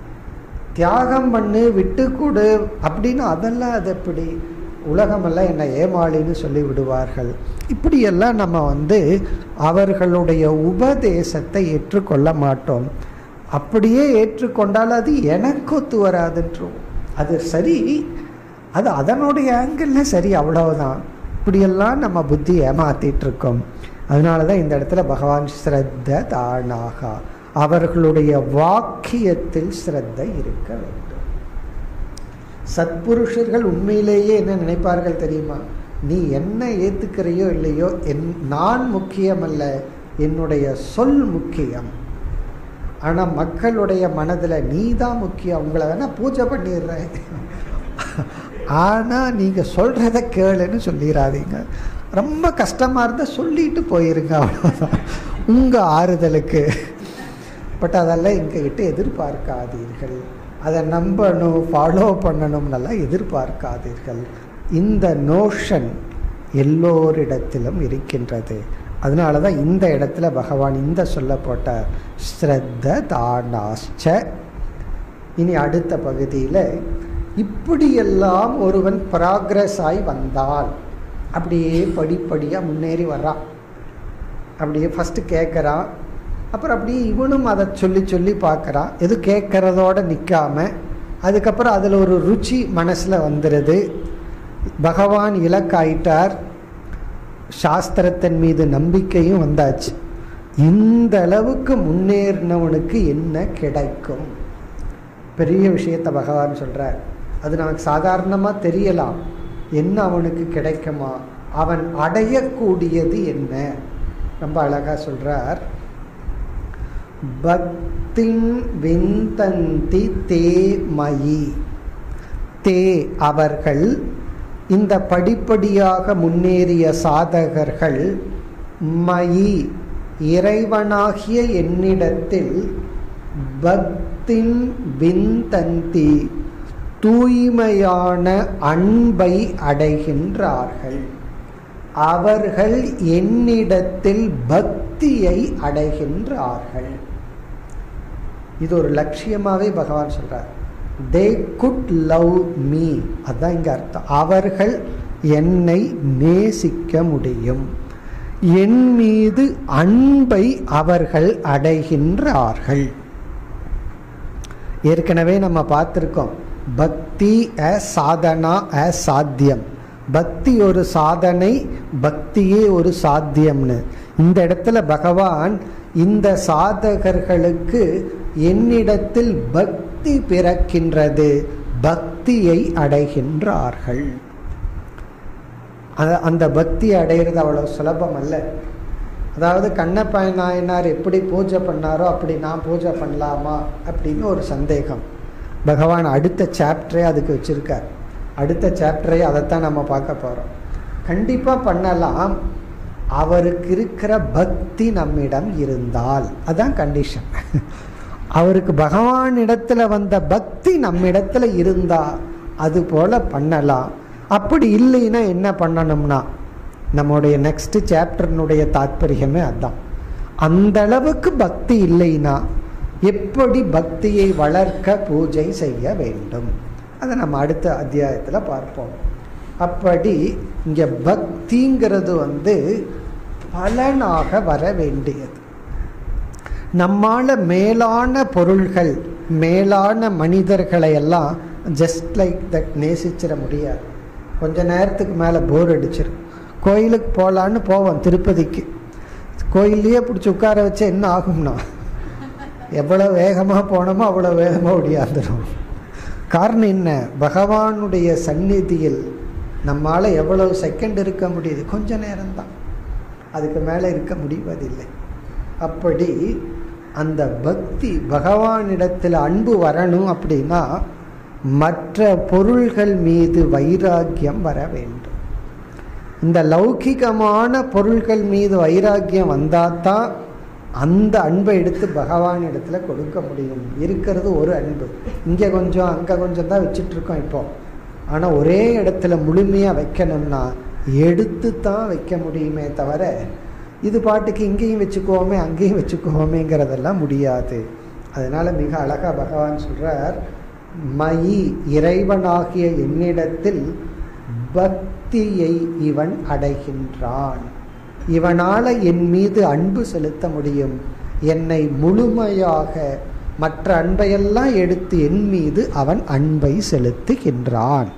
Speaker 1: தியாகம் பண்ணு விட்டு கொடு அப்படின்னு அதெல்லாம் அது எப்படி உலகமெல்லாம் என்னை ஏமாளின்னு சொல்லி விடுவார்கள் இப்படியெல்லாம் நம்ம வந்து அவர்களுடைய உபதேசத்தை ஏற்றுக்கொள்ள மாட்டோம் அப்படியே ஏற்றுக்கொண்டால் அது எனக்கு ஒத்து வராதுன்றோம் அது சரி அது அதனுடைய ஆங்கிளில் சரி அவ்வளவுதான் இப்படியெல்லாம் நம்ம புத்தி ஏமாத்திட்டு இருக்கோம் அதனால தான் இந்த இடத்துல பகவான் ஸ்ரத்த தானாகா அவர்களுடைய வாக்கியத்தில் ஸ்ரத்த இருக்க வேண்டும் சத்புருஷர்கள் உண்மையிலேயே என்ன நினைப்பார்கள் தெரியுமா நீ என்ன ஏத்துக்கிறையோ இல்லையோ என் நான் முக்கியமல்ல என்னுடைய சொல் முக்கியம் ஆனால் மக்களுடைய மனதில் நீ தான் முக்கியம் உங்களை வேணா பூஜை பண்ணிடுறேன் ஆனால் நீங்கள் சொல்கிறத கேளுன்னு சொல்லிடாதீங்க ரொம்ப கஷ்டமாக இருந்தால் சொல்லிட்டு போயிருங்க அவ்வளோதான் உங்கள் ஆறுதலுக்கு பட் அதெல்லாம் எங்ககிட்ட எதிர்பார்க்காதீர்கள் அதை நம்பணும் ஃபாலோ பண்ணணும்னெல்லாம் எதிர்பார்க்காதீர்கள் இந்த நோஷன் எல்லோரிடத்திலும் இருக்கின்றது அதனால தான் இந்த இடத்துல பகவான் இந்த சொல்லப்பட்ட ஸ்ரத்த தானாஷ்ச இனி அடுத்த பகுதியில் இப்படியெல்லாம் ஒருவன் ப்ராக்ரஸ் ஆகி வந்தால் அப்படியே படிப்படியாக முன்னேறி வர்றான் அப்படியே ஃபஸ்ட்டு கேட்குறான் அப்புறம் அப்படியே இவனும் அதை சொல்லி சொல்லி பார்க்குறான் எது கேட்கறதோட நிற்காம அதுக்கப்புறம் அதில் ஒரு ருச்சி மனசில் வந்துடுது பகவான் இலக்காயிட்டார் சாஸ்திரத்தின் மீது நம்பிக்கையும் வந்தாச்சு இந்த அளவுக்கு முன்னேறினவனுக்கு என்ன கிடைக்கும் பெரிய விஷயத்த பகவான் சொல்றார் அது நமக்கு சாதாரணமாக தெரியலாம் என்ன அவனுக்கு கிடைக்குமா அவன் அடையக்கூடியது என்ன ரொம்ப அழகா சொல்றார் பக்தின் விந்தந்தி தே மயி தே அவர்கள் இந்த படிப்படியாக முன்னேறிய சாதகர்கள் மயி இறைவனாகிய என்னிடத்தில் பக்தின் விந்தந்தி தூய்மையான அன்பை அடைகின்றார்கள் அவர்கள் என்னிடத்தில் பக்தியை அடைகின்றார்கள் இது ஒரு லட்சியமாவே பகவான் சொல்றார் தே குட் லவ் மீ அதான் இங்க அர்த்தம் அவர்கள் என்னை நேசிக்க முடியும் என் மீது அன்பை அவர்கள் அடைகின்றார்கள் ஏற்கனவே நம்ம பார்த்துருக்கோம் பக்தி அ சாதனா அ சாத்தியம் பக்தி ஒரு சாதனை பக்தியே ஒரு சாத்தியம்னு இந்த இடத்துல பகவான் இந்த சாதகர்களுக்கு என்னிடத்தில் பக்தி பிறக்கின்றது பக்தியை அடைகின்றார்கள் அந்த பக்தி அடைகிறது அவ்வளவு சுலபம் அல்ல அதாவது கண்ணப்ப நாயனார் எப்படி பூஜை பண்ணாரோ அப்படி நான் பூஜை பண்ணலாமா அப்படின்னு ஒரு சந்தேகம் பகவான் அடுத்த சாப்டரே அதுக்கு வச்சிருக்கார் அடுத்த சாப்டரே அதைத்தான் நம்ம பார்க்க போறோம் கண்டிப்பா பண்ணலாம் அவருக்கு இருக்கிற பக்தி நம்மிடம் இருந்தால் அதான் கண்டிஷன் அவருக்கு பகவான் இடத்துல வந்த பக்தி நம்மிடத்துல இருந்தா அது போல பண்ணலாம் அப்படி இல்லைன்னா என்ன பண்ணணும்னா நம்முடைய நெக்ஸ்ட் சாப்டர்னுடைய தாற்பயமே அதுதான் அந்த அளவுக்கு பக்தி இல்லைன்னா எப்படி பக்தியை வளர்க்க பூஜை செய்ய வேண்டும் அதை நம்ம அடுத்த அத்தியாயத்தில் பார்ப்போம் அப்படி இங்க பக்திங்கிறது வந்து பலனாக வர வேண்டியது நம்மால மேலான பொருள்கள் மேலான மனிதர்களை எல்லாம் ஜஸ்ட் லைக் தட் நேசிச்சிட முடியாது கொஞ்ச நேரத்துக்கு மேலே போர் அடிச்சிடும் கோயிலுக்கு போகலான்னு போவோம் திருப்பதிக்கு கோயிலையே பிடிச்சி உட்கார வச்சா என்ன ஆகும்னா எவ்வளோ வேகமாக போனோமோ அவ்வளோ வேகமாக ஒடியாந்துடும் காரணம் என்ன பகவானுடைய சந்நிதியில் நம்மால் எவ்வளவு செகண்ட் இருக்க முடியுது கொஞ்ச நேரம்தான் அதுக்கு மேலே இருக்க முடிவதில்லை அப்படி அந்த பக்தி பகவானிடத்தில் அன்பு வரணும் அப்படின்னா மற்ற பொருள்கள் மீது வைராக்கியம் வர வேண்டும் இந்த லௌகிகமான பொருள்கள் மீது வைராக்கியம் வந்தால் தான் அந்த அன்பை எடுத்து பகவான் இடத்துல கொடுக்க முடியும் இருக்கிறது ஒரு அன்பு இங்கே கொஞ்சம் அங்கே கொஞ்சம் தான் வச்சுட்டு இருக்கோம் இப்போ ஆனால் ஒரே இடத்துல முழுமையாக வைக்கணும்னா எடுத்து தான் வைக்க முடியுமே தவிர இது பாட்டுக்கு இங்கேயும் வச்சுக்குவோமே அங்கேயும் வச்சுக்குவோமேங்கிறதெல்லாம் முடியாது அதனால மிக அழகா பகவான் சொல்றார் மயி இறைவனாகிய என்னிடத்தில் பக்தியை இவன் அடைகின்றான் இவனால என் மீது அன்பு செலுத்த முடியும் என்னை முழுமையாக மற்ற அன்பையெல்லாம் எடுத்து என் மீது அவன் அன்பை செலுத்துகின்றான்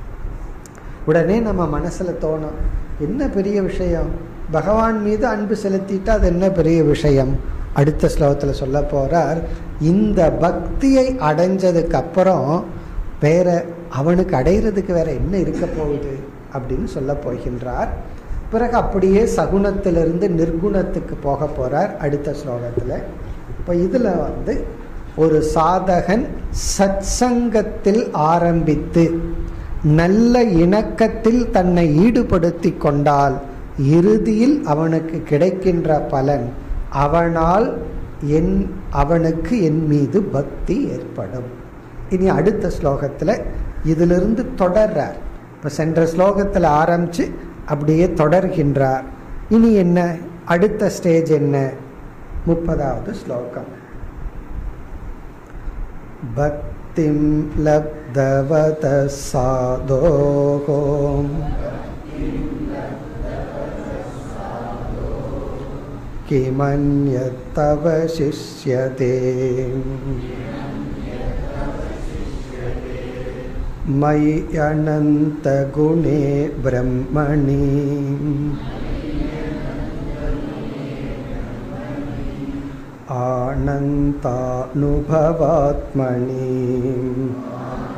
Speaker 1: உடனே நம்ம மனசுல தோணும் என்ன பெரிய விஷயம் பகவான் மீது அன்பு செலுத்திட்டா அது என்ன பெரிய விஷயம் அடுத்த ஸ்லோகத்தில் சொல்ல போறார் இந்த பக்தியை அடைஞ்சதுக்கு அப்புறம் வேற அவனுக்கு அடைகிறதுக்கு வேற என்ன இருக்க போகுது அப்படின்னு சொல்ல போகின்றார் பிறகு அப்படியே சகுனத்திலிருந்து நிர்குணத்துக்கு போக போறார் அடுத்த ஸ்லோகத்தில் இப்போ இதில் வந்து ஒரு சாதகன் சத்சங்கத்தில் ஆரம்பித்து நல்ல இணக்கத்தில் தன்னை ஈடுபடுத்தி கொண்டால் இறுதியில் அவனுக்கு கிடைக்கின்ற பலன் அவனால் என் அவனுக்கு என் மீது பக்தி ஏற்படும் இனி அடுத்த ஸ்லோகத்தில் இதிலிருந்து தொடர்றார் இப்போ சென்ற ஸ்லோகத்தில் ஆரம்பித்து அப்படியே தொடர்கின்றார் இனி என்ன அடுத்த ஸ்டேஜ் என்ன முப்பதாவது ஸ்லோகம் பக்திம் லப்தவத சாதோகோம் किमन्यत्तवशिष्यते मयि अनन्तगुणे ब्रह्मणि आनन्तानुभवात्मनि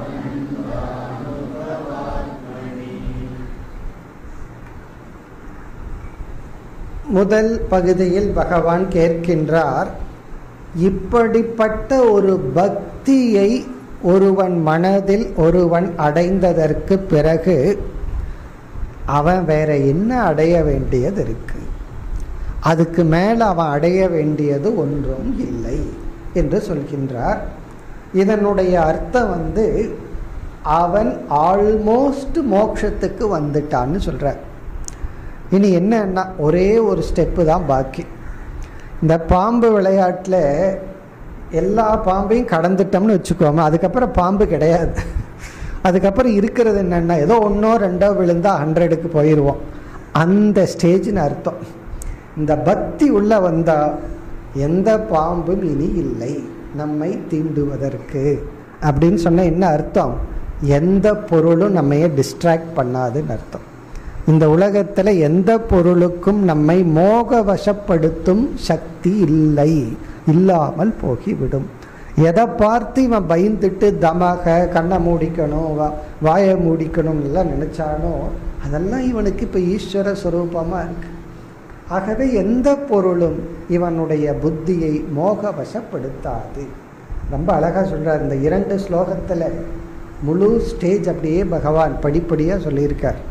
Speaker 1: முதல் பகுதியில் பகவான் கேட்கின்றார் இப்படிப்பட்ட ஒரு பக்தியை ஒருவன் மனதில் ஒருவன் அடைந்ததற்கு பிறகு அவன் வேற என்ன அடைய வேண்டியது இருக்கு அதுக்கு மேல அவன் அடைய வேண்டியது ஒன்றும் இல்லை என்று சொல்கின்றார் இதனுடைய அர்த்தம் வந்து அவன் ஆல்மோஸ்ட் மோட்சத்துக்கு வந்துட்டான்னு சொல்றார் இனி என்னன்னா ஒரே ஒரு ஸ்டெப்பு தான் பாக்கி இந்த பாம்பு விளையாட்டில் எல்லா பாம்பையும் கடந்துட்டோம்னு வச்சுக்கோமே அதுக்கப்புறம் பாம்பு கிடையாது அதுக்கப்புறம் இருக்கிறது என்னென்னா ஏதோ ஒன்றோ ரெண்டோ விழுந்தா ஹண்ட்ரடுக்கு போயிடுவோம் அந்த ஸ்டேஜ்னு அர்த்தம் இந்த பக்தி உள்ள வந்தா எந்த பாம்பும் இனி இல்லை நம்மை தீண்டுவதற்கு அப்படின்னு சொன்ன என்ன அர்த்தம் எந்த பொருளும் நம்மைய டிஸ்ட்ராக்ட் பண்ணாதுன்னு அர்த்தம் இந்த உலகத்தில் எந்த பொருளுக்கும் நம்மை மோக வசப்படுத்தும் சக்தி இல்லை இல்லாமல் போகிவிடும் எதை பார்த்து இவன் பயந்துட்டு தமாக கண்ணை மூடிக்கணும் வா வாயை மூடிக்கணும் எல்லாம் நினைச்சானோ அதெல்லாம் இவனுக்கு இப்போ ஈஸ்வர சுரூபமாக இருக்கு ஆகவே எந்த பொருளும் இவனுடைய புத்தியை மோக வசப்படுத்தாது ரொம்ப அழகாக சொல்கிறார் இந்த இரண்டு ஸ்லோகத்தில் முழு ஸ்டேஜ் அப்படியே பகவான் படிப்படியாக சொல்லியிருக்கார்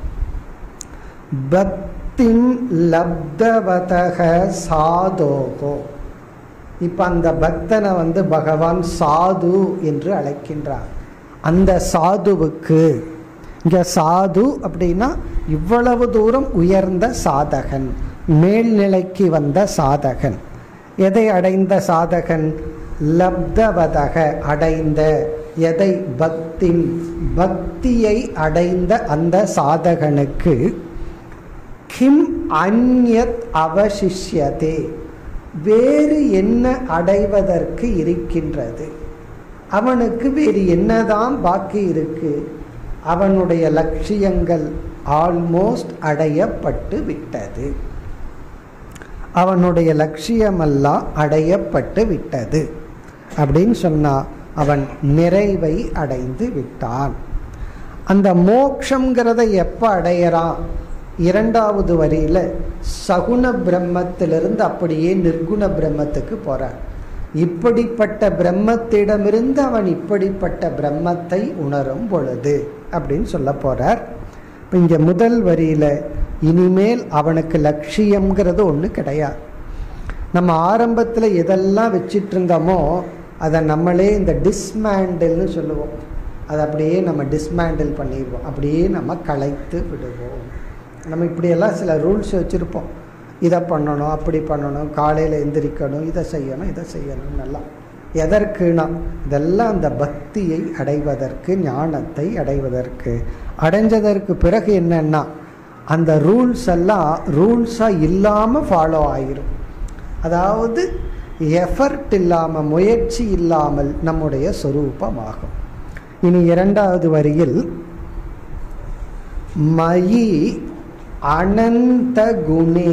Speaker 1: பக்திம் லப்தவதக சாதோகோ இப்போ அந்த பக்தனை வந்து பகவான் சாது என்று அழைக்கின்றார் அந்த சாதுவுக்கு இங்க சாது அப்படின்னா இவ்வளவு தூரம் உயர்ந்த சாதகன் மேல்நிலைக்கு வந்த சாதகன் எதை அடைந்த சாதகன் லப்தவதக அடைந்த எதை பக்தி பக்தியை அடைந்த அந்த சாதகனுக்கு கிம் அந்யத் அவசிஷ்யதே வேறு என்ன அடைவதற்கு இருக்கின்றது அவனுக்கு வேறு என்னதான் பாக்கி இருக்கு அவனுடைய லட்சியங்கள் ஆல்மோஸ்ட் அடையப்பட்டு விட்டது அவனுடைய லட்சியமெல்லாம் அடையப்பட்டு விட்டது அப்படின்னு சொன்னா அவன் நிறைவை அடைந்து விட்டான் அந்த மோக்ஷங்கிறத எப்ப அடையறான் இரண்டாவது வரியில சகுண பிரம்மத்திலிருந்து அப்படியே நிர்குண பிரம்மத்துக்கு போறான் இப்படிப்பட்ட பிரம்மத்திடமிருந்து அவன் இப்படிப்பட்ட பிரம்மத்தை உணரும் பொழுது அப்படின்னு சொல்ல போறார் இங்க முதல் வரியில இனிமேல் அவனுக்கு லட்சியம்ங்கிறது ஒன்று கிடையாது நம்ம ஆரம்பத்தில் எதெல்லாம் வச்சிட்டு இருந்தோமோ அதை நம்மளே இந்த டிஸ்மேண்டில்னு சொல்லுவோம் அதை அப்படியே நம்ம டிஸ்மேண்டில் பண்ணிடுவோம் அப்படியே நம்ம களைத்து விடுவோம் நம்ம இப்படியெல்லாம் சில ரூல்ஸ் வச்சுருப்போம் இதை பண்ணணும் அப்படி பண்ணணும் காலையில் எந்திரிக்கணும் இதை செய்யணும் இதை செய்யணும் நல்லா எதற்குனா இதெல்லாம் அந்த பக்தியை அடைவதற்கு ஞானத்தை அடைவதற்கு அடைஞ்சதற்கு பிறகு என்னன்னா அந்த ரூல்ஸ் எல்லாம் ரூல்ஸாக இல்லாமல் ஃபாலோ ஆயிரும் அதாவது எஃபர்ட் இல்லாமல் முயற்சி இல்லாமல் நம்முடைய சொரூபமாகும் இனி இரண்டாவது வரியில் மயி அனந்த குணே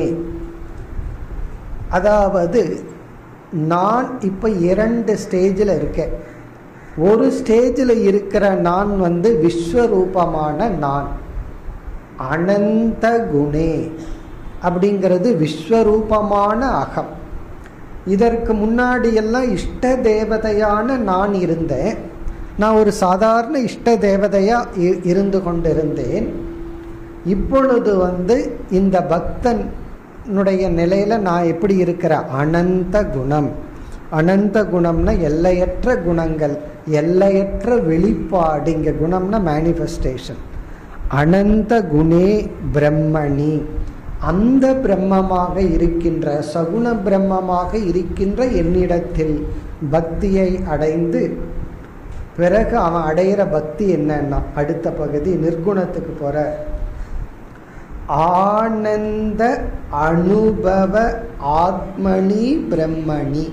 Speaker 1: அதாவது நான் இப்போ இரண்டு ஸ்டேஜில் இருக்கேன் ஒரு ஸ்டேஜில் இருக்கிற நான் வந்து விஸ்வரூபமான நான் அனந்த குணே அப்படிங்கிறது விஸ்வரூபமான அகம் இதற்கு முன்னாடி எல்லாம் இஷ்ட தேவதையான நான் இருந்தேன் நான் ஒரு சாதாரண இஷ்ட தேவதையா இருந்து கொண்டிருந்தேன் இப்பொழுது வந்து இந்த பக்தனுடைய நிலையில நான் எப்படி இருக்கிற அனந்த குணம் அனந்த குணம்னா எல்லையற்ற குணங்கள் எல்லையற்ற வெளிப்பாடு இங்க குணம்னா மேனிஃபெஸ்டேஷன் அனந்த குணே பிரம்மணி அந்த பிரம்மமாக இருக்கின்ற சகுண பிரம்மமாக இருக்கின்ற என்னிடத்தில் பக்தியை அடைந்து பிறகு அவன் அடையிற பக்தி என்னன்னா அடுத்த பகுதி நிர்குணத்துக்கு போற ஆனந்த அனுபவ ஆத்மனி பிரம்மணி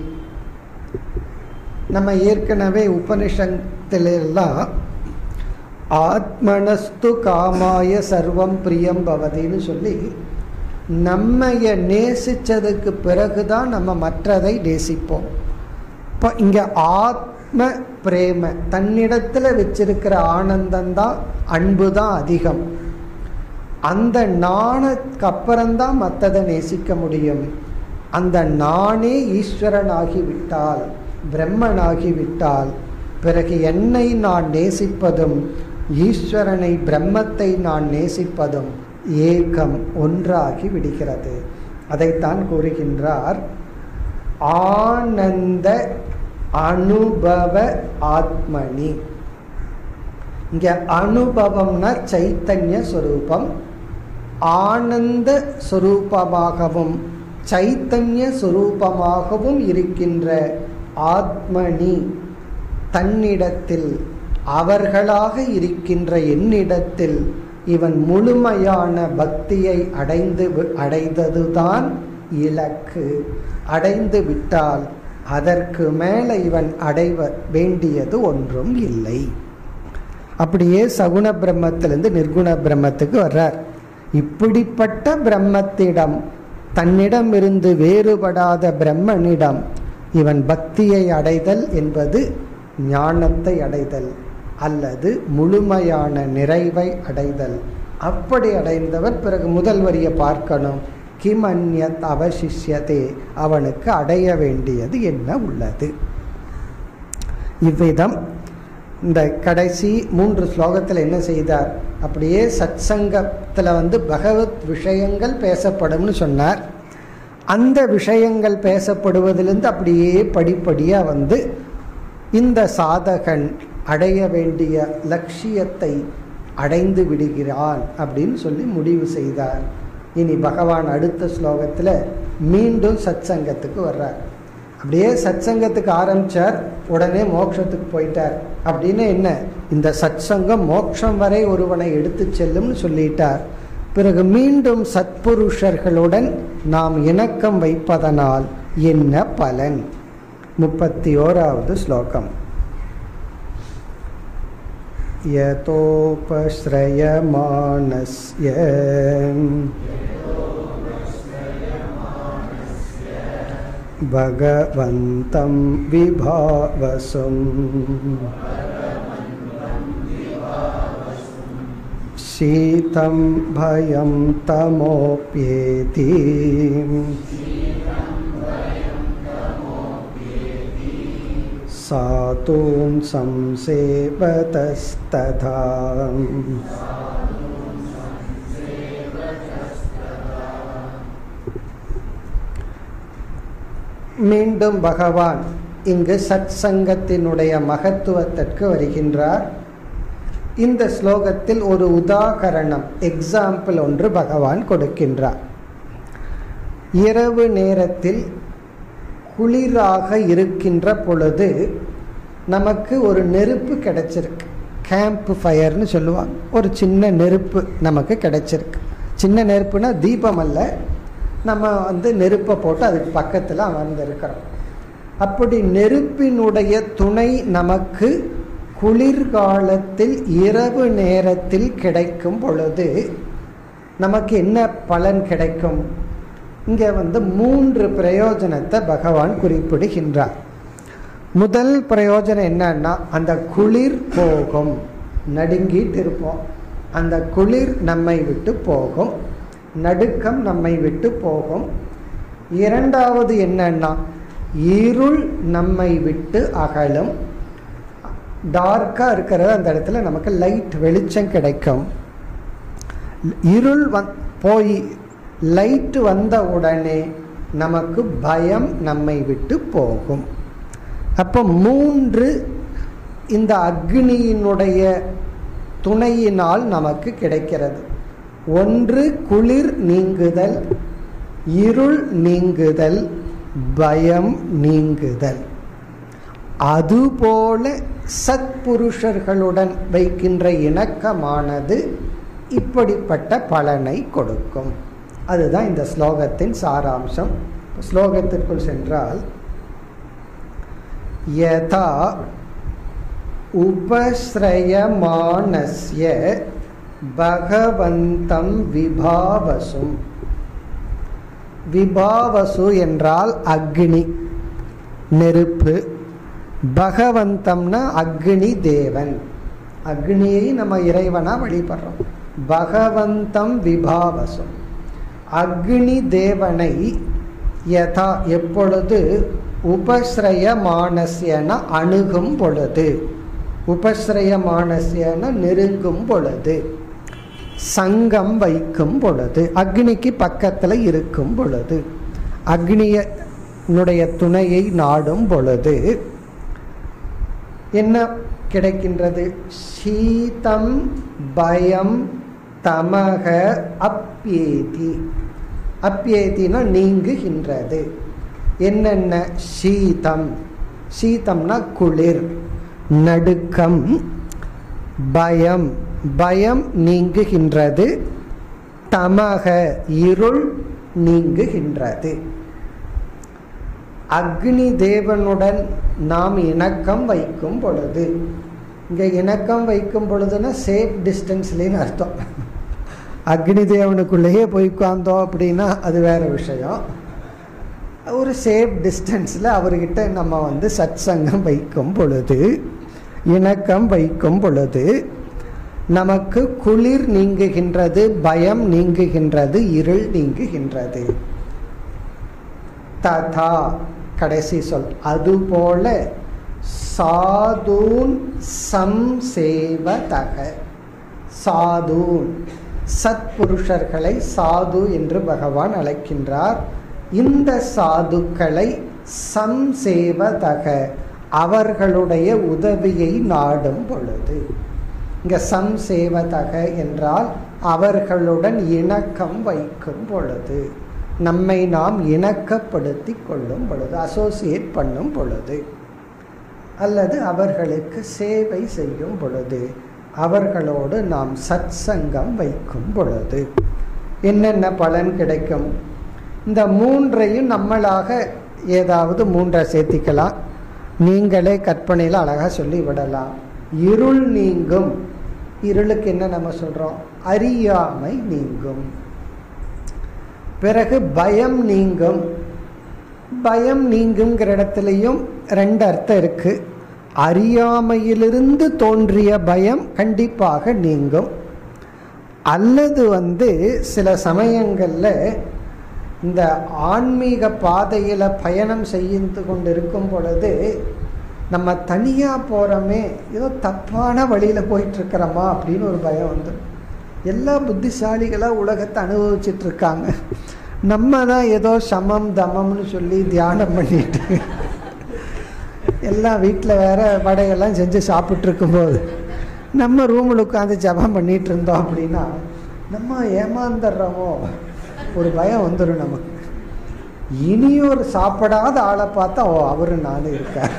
Speaker 1: நம்ம ஏற்கனவே உபனிஷத்திலெல்லாம் ஆத்மனஸ்து காமாய சர்வம் பிரியம் பவதின்னு சொல்லி நம்மைய நேசிச்சதுக்கு பிறகுதான் நம்ம மற்றதை நேசிப்போம் இப்போ இங்க ஆத்ம பிரேம தன்னிடத்துல வச்சிருக்கிற ஆனந்தம் தான் அன்பு தான் அதிகம் அந்த நாணுக்கு அப்புறம்தான் மற்றதை நேசிக்க முடியும் அந்த நானே ஈஸ்வரனாகி விட்டால் பிரம்மனாகி விட்டால் பிறகு என்னை நான் நேசிப்பதும் ஈஸ்வரனை பிரம்மத்தை நான் நேசிப்பதும் ஏகம் ஒன்றாகி விடுகிறது அதைத்தான் கூறுகின்றார் ஆனந்த அனுபவ ஆத்மனி இங்க அனுபவம்னா சைத்தன்ய சொரூபம் ஆனந்த சொரூபமாகவும் சைத்தன்ய சொரூபமாகவும் இருக்கின்ற ஆத்மனி தன்னிடத்தில் அவர்களாக இருக்கின்ற என்னிடத்தில் இவன் முழுமையான பக்தியை அடைந்து அடைந்ததுதான் இலக்கு அடைந்து விட்டால் அதற்கு மேல இவன் அடைவ வேண்டியது ஒன்றும் இல்லை அப்படியே சகுண பிரம்மத்திலிருந்து நிர்குண பிரம்மத்துக்கு வர்றார் இப்படிப்பட்ட பிரம்மத்திடம் தன்னிடம் இருந்து வேறுபடாத பிரம்மனிடம் இவன் பக்தியை அடைதல் என்பது ஞானத்தை அடைதல் அல்லது முழுமையான நிறைவை அடைதல் அப்படி அடைந்தவர் பிறகு முதல் வரியை பார்க்கணும் கிம் அந்யத் அவசிஷ்யதே அவனுக்கு அடைய வேண்டியது என்ன உள்ளது இவ்விதம் இந்த கடைசி மூன்று ஸ்லோகத்தில் என்ன செய்தார் அப்படியே சத் சங்கத்தில் வந்து பகவத் விஷயங்கள் பேசப்படும்னு சொன்னார் அந்த விஷயங்கள் பேசப்படுவதிலிருந்து அப்படியே படிப்படியாக வந்து இந்த சாதகன் அடைய வேண்டிய லட்சியத்தை அடைந்து விடுகிறான் அப்படின்னு சொல்லி முடிவு செய்தார் இனி பகவான் அடுத்த ஸ்லோகத்தில் மீண்டும் சத் சங்கத்துக்கு வர்றார் அப்படியே சத் சங்கத்துக்கு ஆரம்பிச்சார் உடனே மோட்சத்துக்கு போயிட்டார் அப்படின்னு என்ன இந்த சத் சங்கம் மோட்சம் வரை ஒருவனை எடுத்து செல்லும்னு சொல்லிட்டார் பிறகு மீண்டும் சத்புருஷர்களுடன் நாம் இணக்கம் வைப்பதனால் என்ன பலன் முப்பத்தி ஓராவது ஸ்லோகம் यतोपश्रयमाणस्य भगवन्तं विभावसुम् शीतं भयं तमोप्येति सातून् संसेवतस्तथा மீண்டும் பகவான் இங்கு சத் சங்கத்தினுடைய மகத்துவத்திற்கு வருகின்றார் இந்த ஸ்லோகத்தில் ஒரு உதாகரணம் எக்ஸாம்பிள் ஒன்று பகவான் கொடுக்கின்றார் இரவு நேரத்தில் குளிராக இருக்கின்ற பொழுது நமக்கு ஒரு நெருப்பு கிடைச்சிருக்கு கேம்ப் ஃபயர்னு சொல்லுவாங்க ஒரு சின்ன நெருப்பு நமக்கு கிடைச்சிருக்கு சின்ன நெருப்புனா தீபம் அல்ல நம்ம வந்து நெருப்பை போட்டு அதுக்கு பக்கத்தில் அமர்ந்திருக்கிறோம் அப்படி நெருப்பினுடைய துணை நமக்கு குளிர்காலத்தில் இரவு நேரத்தில் கிடைக்கும் பொழுது நமக்கு என்ன பலன் கிடைக்கும் இங்கே வந்து மூன்று பிரயோஜனத்தை பகவான் குறிப்பிடுகின்றார் முதல் பிரயோஜனம் என்னன்னா அந்த குளிர் போகும் நடுங்கிட்டு இருப்போம் அந்த குளிர் நம்மை விட்டு போகும் நடுக்கம் நம்மை விட்டு போகும் இரண்டாவது என்னன்னா இருள் நம்மை விட்டு அகலும் டார்க்காக இருக்கிறது அந்த இடத்துல நமக்கு லைட் வெளிச்சம் கிடைக்கும் இருள் வந் போய் லைட் வந்த உடனே நமக்கு பயம் நம்மை விட்டு போகும் அப்போ மூன்று இந்த அக்னியினுடைய துணையினால் நமக்கு கிடைக்கிறது ஒன்று குளிர் நீங்குதல் இருள் நீங்குதல் பயம் நீங்குதல் அதுபோல சத்புருஷர்களுடன் வைக்கின்ற இணக்கமானது இப்படிப்பட்ட பலனை கொடுக்கும் அதுதான் இந்த ஸ்லோகத்தின் சாராம்சம் ஸ்லோகத்திற்குள் சென்றால் யதா உபஸ்ரயமானஸ்ய பகவந்தம் விபாவசும் விபாவசு என்றால் அக்னி நெருப்பு பகவந்தம்னா அக்னி தேவன் அக்னியை நம்ம இறைவனா வழிபடுறோம் பகவந்தம் விபாவசும் அக்னி தேவனை யதா எப்பொழுது உபஸ்ரயமானசியன அணுகும் பொழுது உபஸ்ரயமானசியன நெருங்கும் பொழுது சங்கம் வைக்கும் பொழுது அக்னிக்கு பக்கத்தில் இருக்கும் பொழுது அக்னியனுடைய துணையை நாடும் பொழுது என்ன கிடைக்கின்றது சீதம் பயம் தமக அப்பியேதி அப்பியேதினா நீங்குகின்றது என்னென்ன சீதம் சீதம்னா குளிர் நடுக்கம் பயம் பயம் நீங்குகின்றது தமக இருள் நீங்குகின்றது அக்னி தேவனுடன் நாம் இணக்கம் வைக்கும் பொழுது இங்க இணக்கம் வைக்கும் பொழுதுன்னா சேஃப் டிஸ்டன்ஸ்லேன்னு அர்த்தம் அக்னி தேவனுக்குள்ளேயே போய் உட்கார்ந்தோம் அப்படின்னா அது வேற விஷயம் ஒரு சேஃப் டிஸ்டன்ஸில் அவர்கிட்ட நம்ம வந்து சத் சங்கம் வைக்கும் பொழுது இணக்கம் வைக்கும் பொழுது நமக்கு குளிர் நீங்குகின்றது பயம் நீங்குகின்றது இருள் நீங்குகின்றது ததா கடைசி சொல் அதுபோல சாதூன் சம்சேவதக சாதூன் சத்புருஷர்களை சாது என்று பகவான் அழைக்கின்றார் இந்த சாதுக்களை சம்சேவதக அவர்களுடைய உதவியை நாடும் பொழுது இங்க சம்சேவதக என்றால் அவர்களுடன் இணக்கம் வைக்கும் பொழுது நம்மை நாம் இணக்கப்படுத்தி கொள்ளும் பொழுது அசோசியேட் பண்ணும் பொழுது அல்லது அவர்களுக்கு சேவை செய்யும் பொழுது அவர்களோடு நாம் சத் சங்கம் வைக்கும் பொழுது என்னென்ன பலன் கிடைக்கும் இந்த மூன்றையும் நம்மளாக ஏதாவது மூன்றை சேர்த்திக்கலாம் நீங்களே கற்பனையில் அழகாக சொல்லி விடலாம் இருள் நீங்கும் இருளுக்கு என்ன நம்ம சொல்றோம் அறியாமை நீங்கும் பிறகு பயம் நீங்கும் பயம் நீங்குங்கிற இடத்துலையும் ரெண்டு அர்த்தம் இருக்கு அறியாமையிலிருந்து தோன்றிய பயம் கண்டிப்பாக நீங்கும் அல்லது வந்து சில சமயங்களில் இந்த ஆன்மீக பாதையில் பயணம் செய்து கொண்டு இருக்கும் பொழுது நம்ம தனியாக போகிறோமே ஏதோ தப்பான வழியில் போயிட்டுருக்கிறோமா அப்படின்னு ஒரு பயம் வந்து எல்லா புத்திசாலிகளாக உலகத்தை அனுபவிச்சுட்டு இருக்காங்க நம்ம தான் ஏதோ சமம் தமம்னு சொல்லி தியானம் பண்ணிட்டு எல்லாம் வீட்டில் வேற வடையெல்லாம் செஞ்சு சாப்பிட்டு இருக்கும்போது நம்ம ரூமில் உட்காந்து ஜபம் பண்ணிட்டு இருந்தோம் அப்படின்னா நம்ம ஏமாந்துடுறோமோ ஒரு பயம் வந்துடும் நமக்கு இனி ஒரு சாப்பிடாத ஆளை பார்த்தா ஓ அவரு நானும் இருக்கார்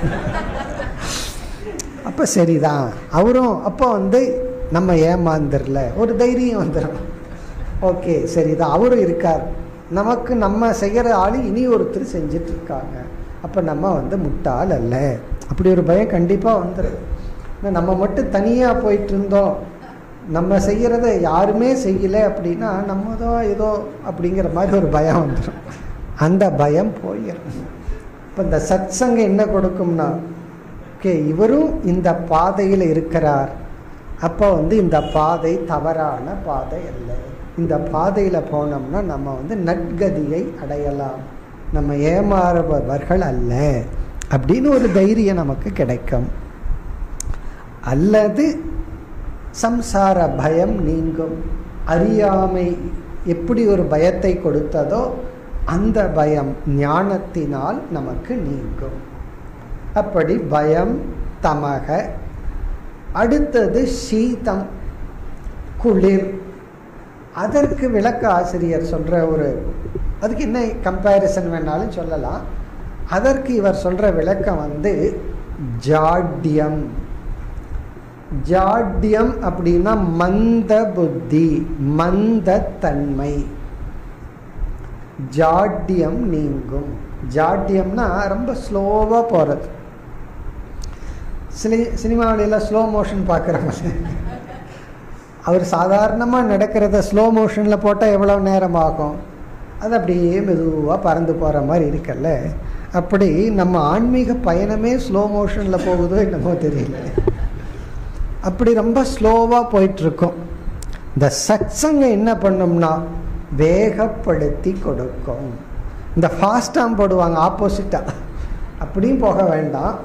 Speaker 1: அப்போ சரிதான் அவரும் அப்போ வந்து நம்ம ஏமாந்துடல ஒரு தைரியம் வந்துடும் ஓகே சரிதான் அவரும் இருக்கார் நமக்கு நம்ம செய்கிற ஆள் இனி ஒருத்தர் செஞ்சிட்டு இருக்காங்க அப்போ நம்ம வந்து முட்டாள் அல்ல அப்படி ஒரு பயம் கண்டிப்பாக வந்துடும் நம்ம மட்டும் தனியாக போயிட்டு இருந்தோம் நம்ம செய்கிறத யாருமே செய்யலை அப்படின்னா நம்ம தான் ஏதோ அப்படிங்கிற மாதிரி ஒரு பயம் வந்துடும் அந்த பயம் போயிடும் இப்போ இந்த சத் சங்கம் என்ன கொடுக்கும்னா ஓகே இவரும் இந்த பாதையில் இருக்கிறார் அப்போ வந்து இந்த பாதை தவறான பாதை அல்ல இந்த பாதையில் போனோம்னா நம்ம வந்து நற்கதியை அடையலாம் நம்ம ஏமாறுபவர்கள் அல்ல அப்படின்னு ஒரு தைரியம் நமக்கு கிடைக்கும் அல்லது சம்சார பயம் நீங்கும் அறியாமை எப்படி ஒரு பயத்தை கொடுத்ததோ அந்த பயம் ஞானத்தினால் நமக்கு நீங்கும் அப்படி பயம் தமக அடுத்தது சீதம் குளிர் அதற்கு விளக்க ஆசிரியர் சொல்ற ஒரு அதுக்கு என்ன கம்பேரிசன் வேணாலும் சொல்லலாம் அதற்கு இவர் சொல்ற விளக்கம் வந்து ஜாட்யம் ஜாட்யம் அப்படின்னா மந்த புத்தி மந்த தன்மை ஜாட்யம் நீங்கும் ஜாட்யம்னா ரொம்ப ஸ்லோவாக போகிறது சினி சினிமாவிலாம் ஸ்லோ மோஷன் பார்க்குறவங்க அவர் சாதாரணமாக நடக்கிறத ஸ்லோ மோஷனில் போட்டால் எவ்வளோ நேரம் ஆகும் அது அப்படியே மெதுவாக பறந்து போகிற மாதிரி இருக்கல்ல அப்படி நம்ம ஆன்மீக பயணமே ஸ்லோ மோஷனில் போகுதோ என்னமோ தெரியல அப்படி ரொம்ப ஸ்லோவாக போயிட்டுருக்கோம் இந்த சத்சங்க என்ன பண்ணும்னா வேகப்படுத்தி கொடுக்கும் இந்த ஃபாஸ்டாக போடுவாங்க ஆப்போசிட்டாக அப்படியும் போக வேண்டாம்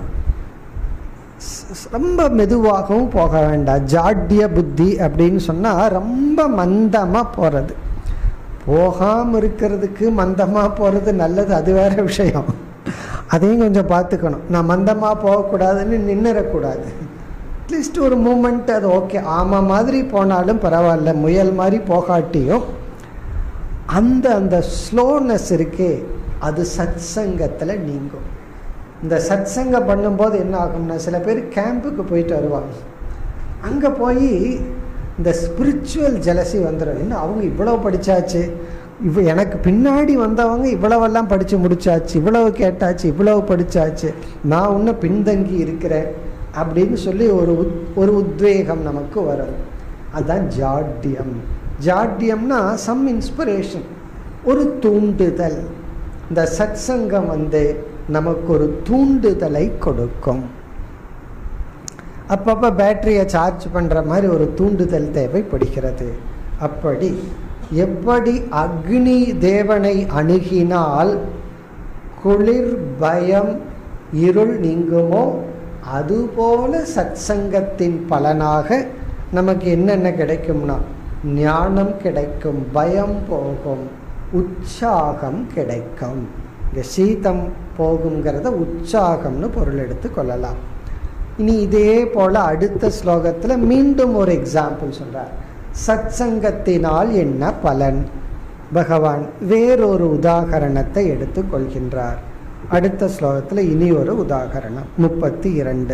Speaker 1: ரொம்ப மெதுவாகவும் போக வேண்டாம் ஜாட்டிய புத்தி அப்படின்னு சொன்னால் ரொம்ப மந்தமாக போகிறது போகாமல் இருக்கிறதுக்கு மந்தமாக போகிறது நல்லது அது வேற விஷயம் அதையும் கொஞ்சம் பார்த்துக்கணும் நான் மந்தமாக போகக்கூடாதுன்னு நின்றுடக்கூடாது அட்லீஸ்ட் ஒரு மூமெண்ட் அது ஓகே ஆமாம் மாதிரி போனாலும் பரவாயில்ல முயல் மாதிரி போகாட்டியும் அந்த அந்த ஸ்லோனஸ் இருக்கே அது சத் சங்கத்தில் நீங்கும் இந்த சத் சங்கம் பண்ணும்போது என்ன ஆகும்னா சில பேர் கேம்புக்கு போயிட்டு வருவாங்க அங்கே போய் இந்த ஸ்பிரிச்சுவல் ஜலசி வந்துடும் என்ன அவங்க இவ்வளோ படித்தாச்சு இவ எனக்கு பின்னாடி வந்தவங்க இவ்வளவெல்லாம் படித்து முடிச்சாச்சு இவ்வளவு கேட்டாச்சு இவ்வளவு படித்தாச்சு நான் இன்னும் பின்தங்கி இருக்கிறேன் அப்படின்னு சொல்லி ஒரு ஒரு உத்வேகம் நமக்கு வரும் அதுதான் ஜாட்யம் ஜாட்யம்னா சம் இன்ஸ்பிரேஷன் ஒரு தூண்டுதல் இந்த சத் சங்கம் வந்து நமக்கு ஒரு தூண்டுதலை கொடுக்கும் அப்பப்போ பேட்டரியை சார்ஜ் பண்ணுற மாதிரி ஒரு தூண்டுதல் தேவைப்படுகிறது அப்படி எப்படி அக்னி தேவனை அணுகினால் குளிர் பயம் இருள் நீங்குமோ அதுபோல சத் சங்கத்தின் பலனாக நமக்கு என்னென்ன கிடைக்கும்னா ஞானம் கிடைக்கும் பயம் போகும் உற்சாகம் கிடைக்கும் இங்கே சீதம் போகுங்கிறத உற்சாகம்னு பொருள் எடுத்து கொள்ளலாம் இனி இதே போல அடுத்த ஸ்லோகத்தில் மீண்டும் ஒரு எக்ஸாம்பிள் சொல்றார் சத் சங்கத்தினால் என்ன பலன் பகவான் வேறொரு உதாகரணத்தை எடுத்து கொள்கின்றார் அடுத்த ஸ்லோகத்தில் இனி ஒரு உதாகரணம் முப்பத்தி இரண்டு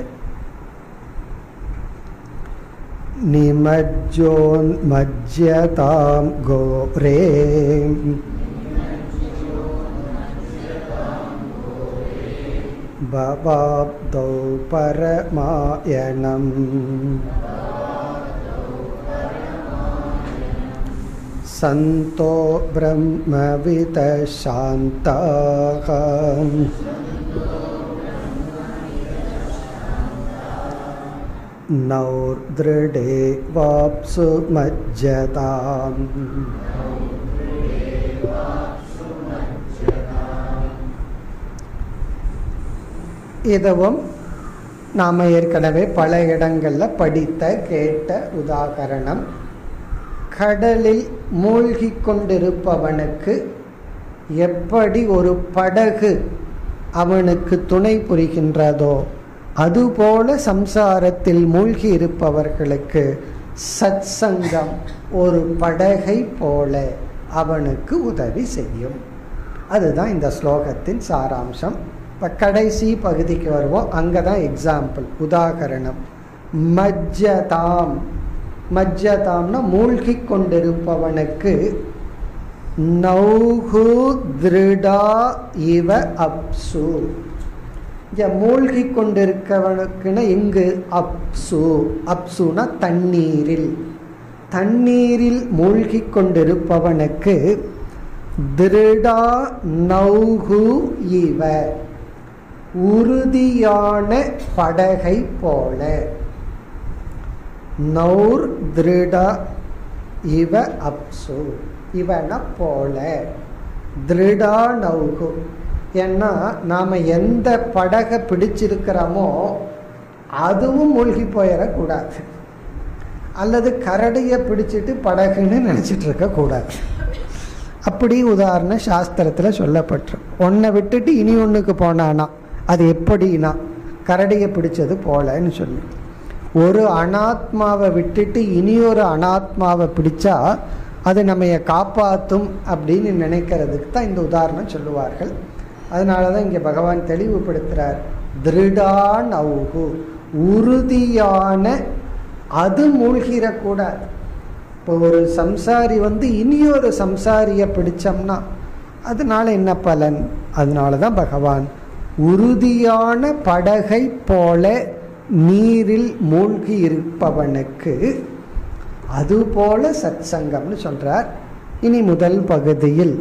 Speaker 1: நிமஜ்ஜோன்மஜ்யதாம் கோரே भवाब्दौ परमायणम् सन्तो ब्रह्मविदः शान्ताः नौर्दृढे वाप्सु मज्जताम् இதுவும் நாம் ஏற்கனவே பல இடங்களில் படித்த கேட்ட உதாகரணம் கடலில் மூழ்கி கொண்டிருப்பவனுக்கு எப்படி ஒரு படகு அவனுக்கு துணை புரிகின்றதோ அதுபோல சம்சாரத்தில் மூழ்கி இருப்பவர்களுக்கு சத் சங்கம் ஒரு படகை போல அவனுக்கு உதவி செய்யும் அதுதான் இந்த ஸ்லோகத்தின் சாராம்சம் இப்போ கடைசி பகுதிக்கு வருவோம் அங்கே தான் எக்ஸாம்பிள் உதாகரணம் மஜ்ஜதாம் மஜ்ஜதாம்னா மூழ்கி கொண்டிருப்பவனுக்கு நௌகு திருடா இவ அப்சு இங்கே மூழ்கி கொண்டிருக்கவனுக்குன்னா இங்கு அப்சு அப்சுனா தண்ணீரில் தண்ணீரில் மூழ்கி கொண்டிருப்பவனுக்கு திருடா நௌகு இவ உறுதியான படகை போல நௌர் திருடா இவ அப்சு இவன போல திருடா நௌகு ஏன்னா நாம் எந்த படகை பிடிச்சிருக்கிறோமோ அதுவும் மூழ்கி போயிடக்கூடாது அல்லது கரடியை பிடிச்சிட்டு படகுன்னு நினச்சிட்டு இருக்கக்கூடாது அப்படி உதாரண சாஸ்திரத்தில் சொல்லப்பட்டு ஒன்றை விட்டுட்டு இனி ஒன்றுக்கு போனானா அது எப்படின்னா கரடியை பிடிச்சது போலன்னு சொல்லி ஒரு அனாத்மாவை விட்டுட்டு இனி ஒரு அனாத்மாவை பிடிச்சா அது நம்மைய காப்பாற்றும் அப்படின்னு நினைக்கிறதுக்கு தான் இந்த உதாரணம் சொல்லுவார்கள் அதனால தான் இங்கே பகவான் தெளிவுபடுத்துகிறார் திருடா நவுகு உறுதியான அது மூழ்கிடக்கூடாது இப்போ ஒரு சம்சாரி வந்து இனியொரு சம்சாரியை பிடிச்சோம்னா அதனால என்ன பலன் அதனால தான் பகவான் உறுதியான படகை போல நீரில் மூழ்கி இருப்பவனுக்கு அதுபோல சத் சங்கம்னு சொல்றார் இனி முதல் பகுதியில்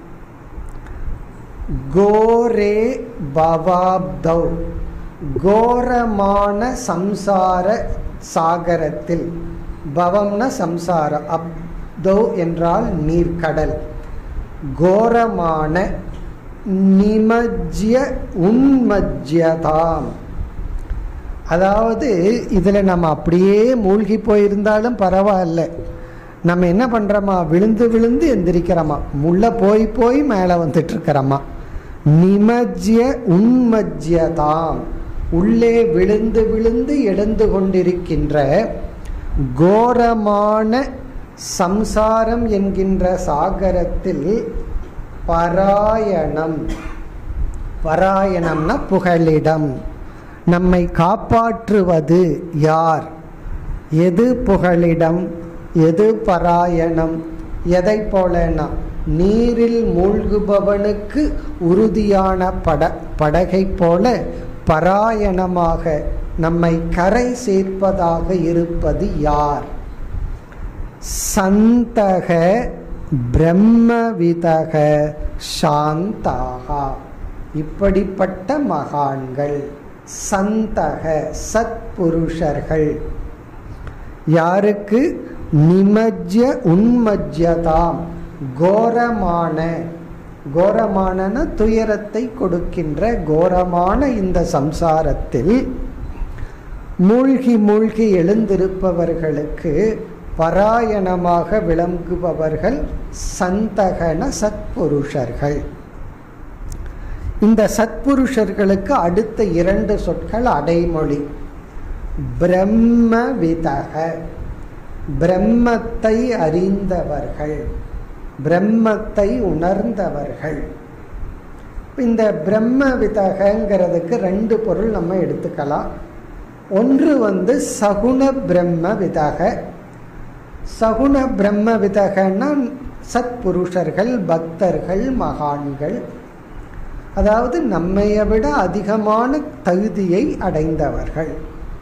Speaker 1: கோரே பவாப்தௌ கோரமான சம்சார சாகரத்தில் பவம்ன சம்சாரம் அப்தௌ என்றால் நீர்க்கடல் கோரமான நிமஜ்ய உன்மஜ்யதாம் அதாவது இதில் நம்ம அப்படியே மூழ்கி போயிருந்தாலும் பரவாயில்ல நம்ம என்ன பண்ணுறோமா விழுந்து விழுந்து எந்திரிக்கிறோமா முள்ள போய் போய் மேலே வந்துட்டு இருக்கிறோமா நிமஜ்ய உன்மஜ்யதாம் உள்ளே விழுந்து விழுந்து எழுந்து கொண்டிருக்கின்ற கோரமான சம்சாரம் என்கின்ற சாகரத்தில் பராயணம் பராயணம்னா புகலிடம் நம்மை காப்பாற்றுவது யார் எது புகலிடம் எது பராயணம் எதை போலனா நீரில் மூழ்குபவனுக்கு உறுதியான பட படகை போல பராயணமாக நம்மை கரை சேர்ப்பதாக இருப்பது யார் சந்தக பிரம்மவிதக சாந்தாகா இப்படிப்பட்ட மகான்கள் சந்தக சத்புருஷர்கள் யாருக்கு நிமஜ்ய உன்மஜ்யதாம் கோரமான கோரமான துயரத்தை கொடுக்கின்ற கோரமான இந்த சம்சாரத்தில் மூழ்கி மூழ்கி எழுந்திருப்பவர்களுக்கு பராயணமாக விளங்குபவர்கள் சந்தகன சத்புருஷர்கள் இந்த சத்புருஷர்களுக்கு அடுத்த இரண்டு சொற்கள் அடைமொழி பிரம்மவிதக பிரம்மத்தை அறிந்தவர்கள் பிரம்மத்தை உணர்ந்தவர்கள் இந்த பிரம்ம விதகங்கிறதுக்கு ரெண்டு பொருள் நம்ம எடுத்துக்கலாம் ஒன்று வந்து சகுண பிரம்ம விதக சகுண பிரம்ம விதகன்னா சத்புருஷர்கள் பக்தர்கள் மகான்கள் அதாவது நம்மைய விட அதிகமான தகுதியை அடைந்தவர்கள்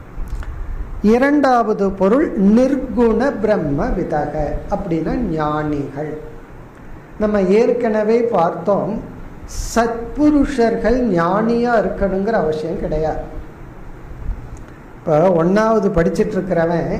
Speaker 1: இரண்டாவது பொருள் நிர்குண பிரம்ம விதக அப்படின்னா ஞானிகள் நம்ம ஏற்கனவே பார்த்தோம் சத்புருஷர்கள் ஞானியா இருக்கணுங்கிற அவசியம் கிடையாது இப்போ ஒன்றாவது படிச்சுட்டு இருக்கிறவன்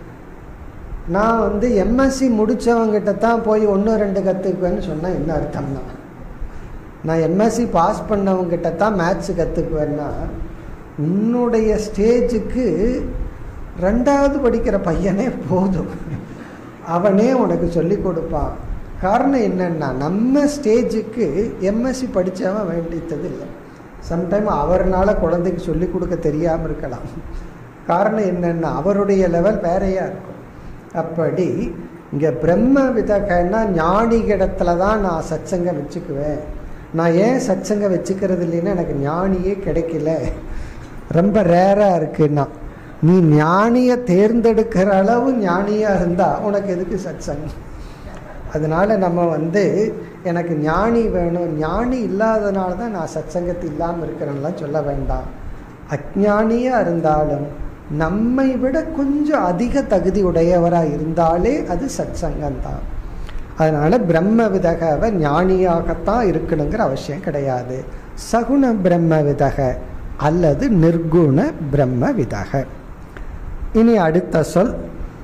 Speaker 1: நான் வந்து எம்எஸ்சி முடித்தவங்கிட்ட தான் போய் ஒன்று ரெண்டு கற்றுக்குவேன்னு சொன்னால் என்ன அர்த்தம்னா நான் எம்எஸ்சி பாஸ் பண்ணவங்கிட்ட தான் மேத்ஸ் கற்றுக்குவேன்னா உன்னுடைய ஸ்டேஜுக்கு ரெண்டாவது படிக்கிற பையனே போதும் அவனே உனக்கு சொல்லி கொடுப்பான் காரணம் என்னன்னா நம்ம ஸ்டேஜுக்கு எம்எஸ்சி படித்தவன் வேண்டித்தது இல்லை சம்டைம் அவர்னால குழந்தைக்கு சொல்லி கொடுக்க தெரியாமல் இருக்கலாம் காரணம் என்னன்னா அவருடைய லெவல் வேறையா இருக்கும் அப்படி இங்கே பிரம்ம விதகன்னா ஞானிகிடத்துல தான் நான் சச்சங்கம் வச்சுக்குவேன் நான் ஏன் சச்சங்கம் வச்சுக்கிறது இல்லைன்னா எனக்கு ஞானியே கிடைக்கல ரொம்ப ரேராக இருக்குன்னா நீ ஞானியை தேர்ந்தெடுக்கிற அளவு ஞானியாக இருந்தால் உனக்கு எதுக்கு சத்சங்கம் அதனால நம்ம வந்து எனக்கு ஞானி வேணும் ஞானி இல்லாதனால தான் நான் சத்சங்கத்து இல்லாமல் இருக்கிறேன்லாம் சொல்ல வேண்டாம் அஜானியாக இருந்தாலும் நம்மை விட கொஞ்சம் அதிக தகுதி உடையவராக இருந்தாலே அது சத்சங்கம்தான் அதனால பிரம்ம விதகவை ஞானியாகத்தான் இருக்கணுங்கிற அவசியம் கிடையாது சகுண பிரம்ம விதக அல்லது நிர்குண பிரம்ம விதக இனி அடுத்த சொல்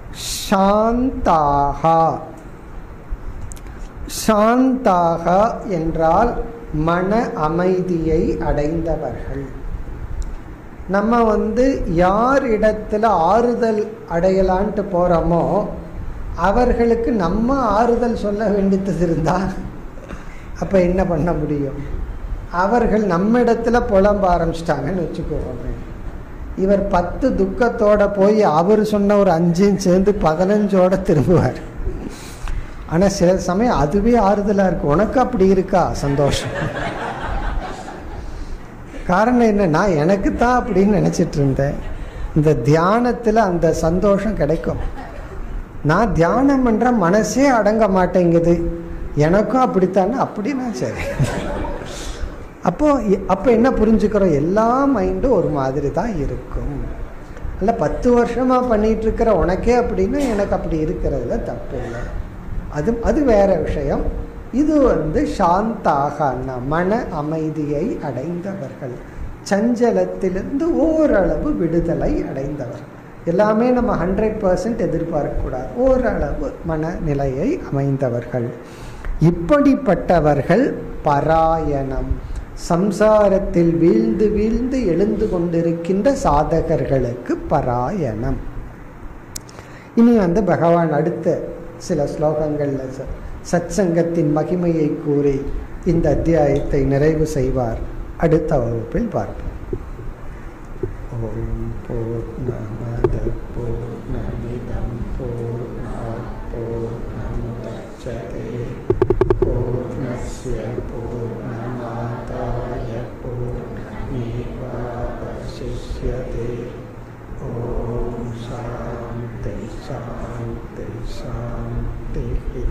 Speaker 1: சாந்தாகா சாந்தாகா என்றால் மன அமைதியை அடைந்தவர்கள் நம்ம வந்து யார் இடத்துல ஆறுதல் அடையலான்ட்டு போறோமோ அவர்களுக்கு நம்ம ஆறுதல் சொல்ல வேண்டியது இருந்தா அப்ப என்ன பண்ண முடியும் அவர்கள் நம்ம இடத்துல புலம்ப ஆரம்பிச்சிட்டாங்கன்னு வச்சுக்கோங்க இவர் பத்து துக்கத்தோட போய் அவர் சொன்ன ஒரு அஞ்சையும் சேர்ந்து பதினஞ்சோட திரும்புவார் ஆனால் சில சமயம் அதுவே ஆறுதலாக இருக்கு உனக்கு அப்படி இருக்கா சந்தோஷம் காரணம் என்னன்னா எனக்கு தான் அப்படின்னு நினச்சிட்டு இருந்தேன் இந்த தியானத்துல அந்த சந்தோஷம் கிடைக்கும் நான் தியானம் பண்ற மனசே அடங்க மாட்டேங்குது எனக்கும் அப்படித்தானே அப்படின்னா சரி அப்போ அப்ப என்ன புரிஞ்சுக்கிறோம் எல்லா மைண்டும் ஒரு மாதிரி தான் இருக்கும் இல்ல பத்து வருஷமா பண்ணிட்டு இருக்கிற உனக்கே அப்படின்னா எனக்கு அப்படி இருக்கிறதுல தப்பு இல்லை அது அது வேற விஷயம் இது வந்து சாந்தாக மன அமைதியை அடைந்தவர்கள் சஞ்சலத்திலிருந்து ஓரளவு விடுதலை அடைந்தவர்கள் எல்லாமே நம்ம ஹண்ட்ரட் பர்சன்ட் எதிர்பார்க்கக்கூடாது ஓரளவு மனநிலையை அமைந்தவர்கள் இப்படிப்பட்டவர்கள் பராயணம் சம்சாரத்தில் வீழ்ந்து வீழ்ந்து எழுந்து கொண்டிருக்கின்ற சாதகர்களுக்கு பராயணம் இனி வந்து பகவான் அடுத்த சில ஸ்லோகங்கள்ல சத் சங்கத்தின் மகிமையை கூறி இந்த அத்தியாயத்தை நிறைவு செய்வார் அடுத்த வகுப்பில் பார்ப்போம் ஓம் பூர்ணமத பூர்ணமிதம் பூர்ணாத் பூர்ணமுதச்சதே பூர்ணஸ்ய பூர்ணமாதாய பூர்ணமேவாவசிஷ்யதே ஓம் சாந்தி சாந்தி சாந்தி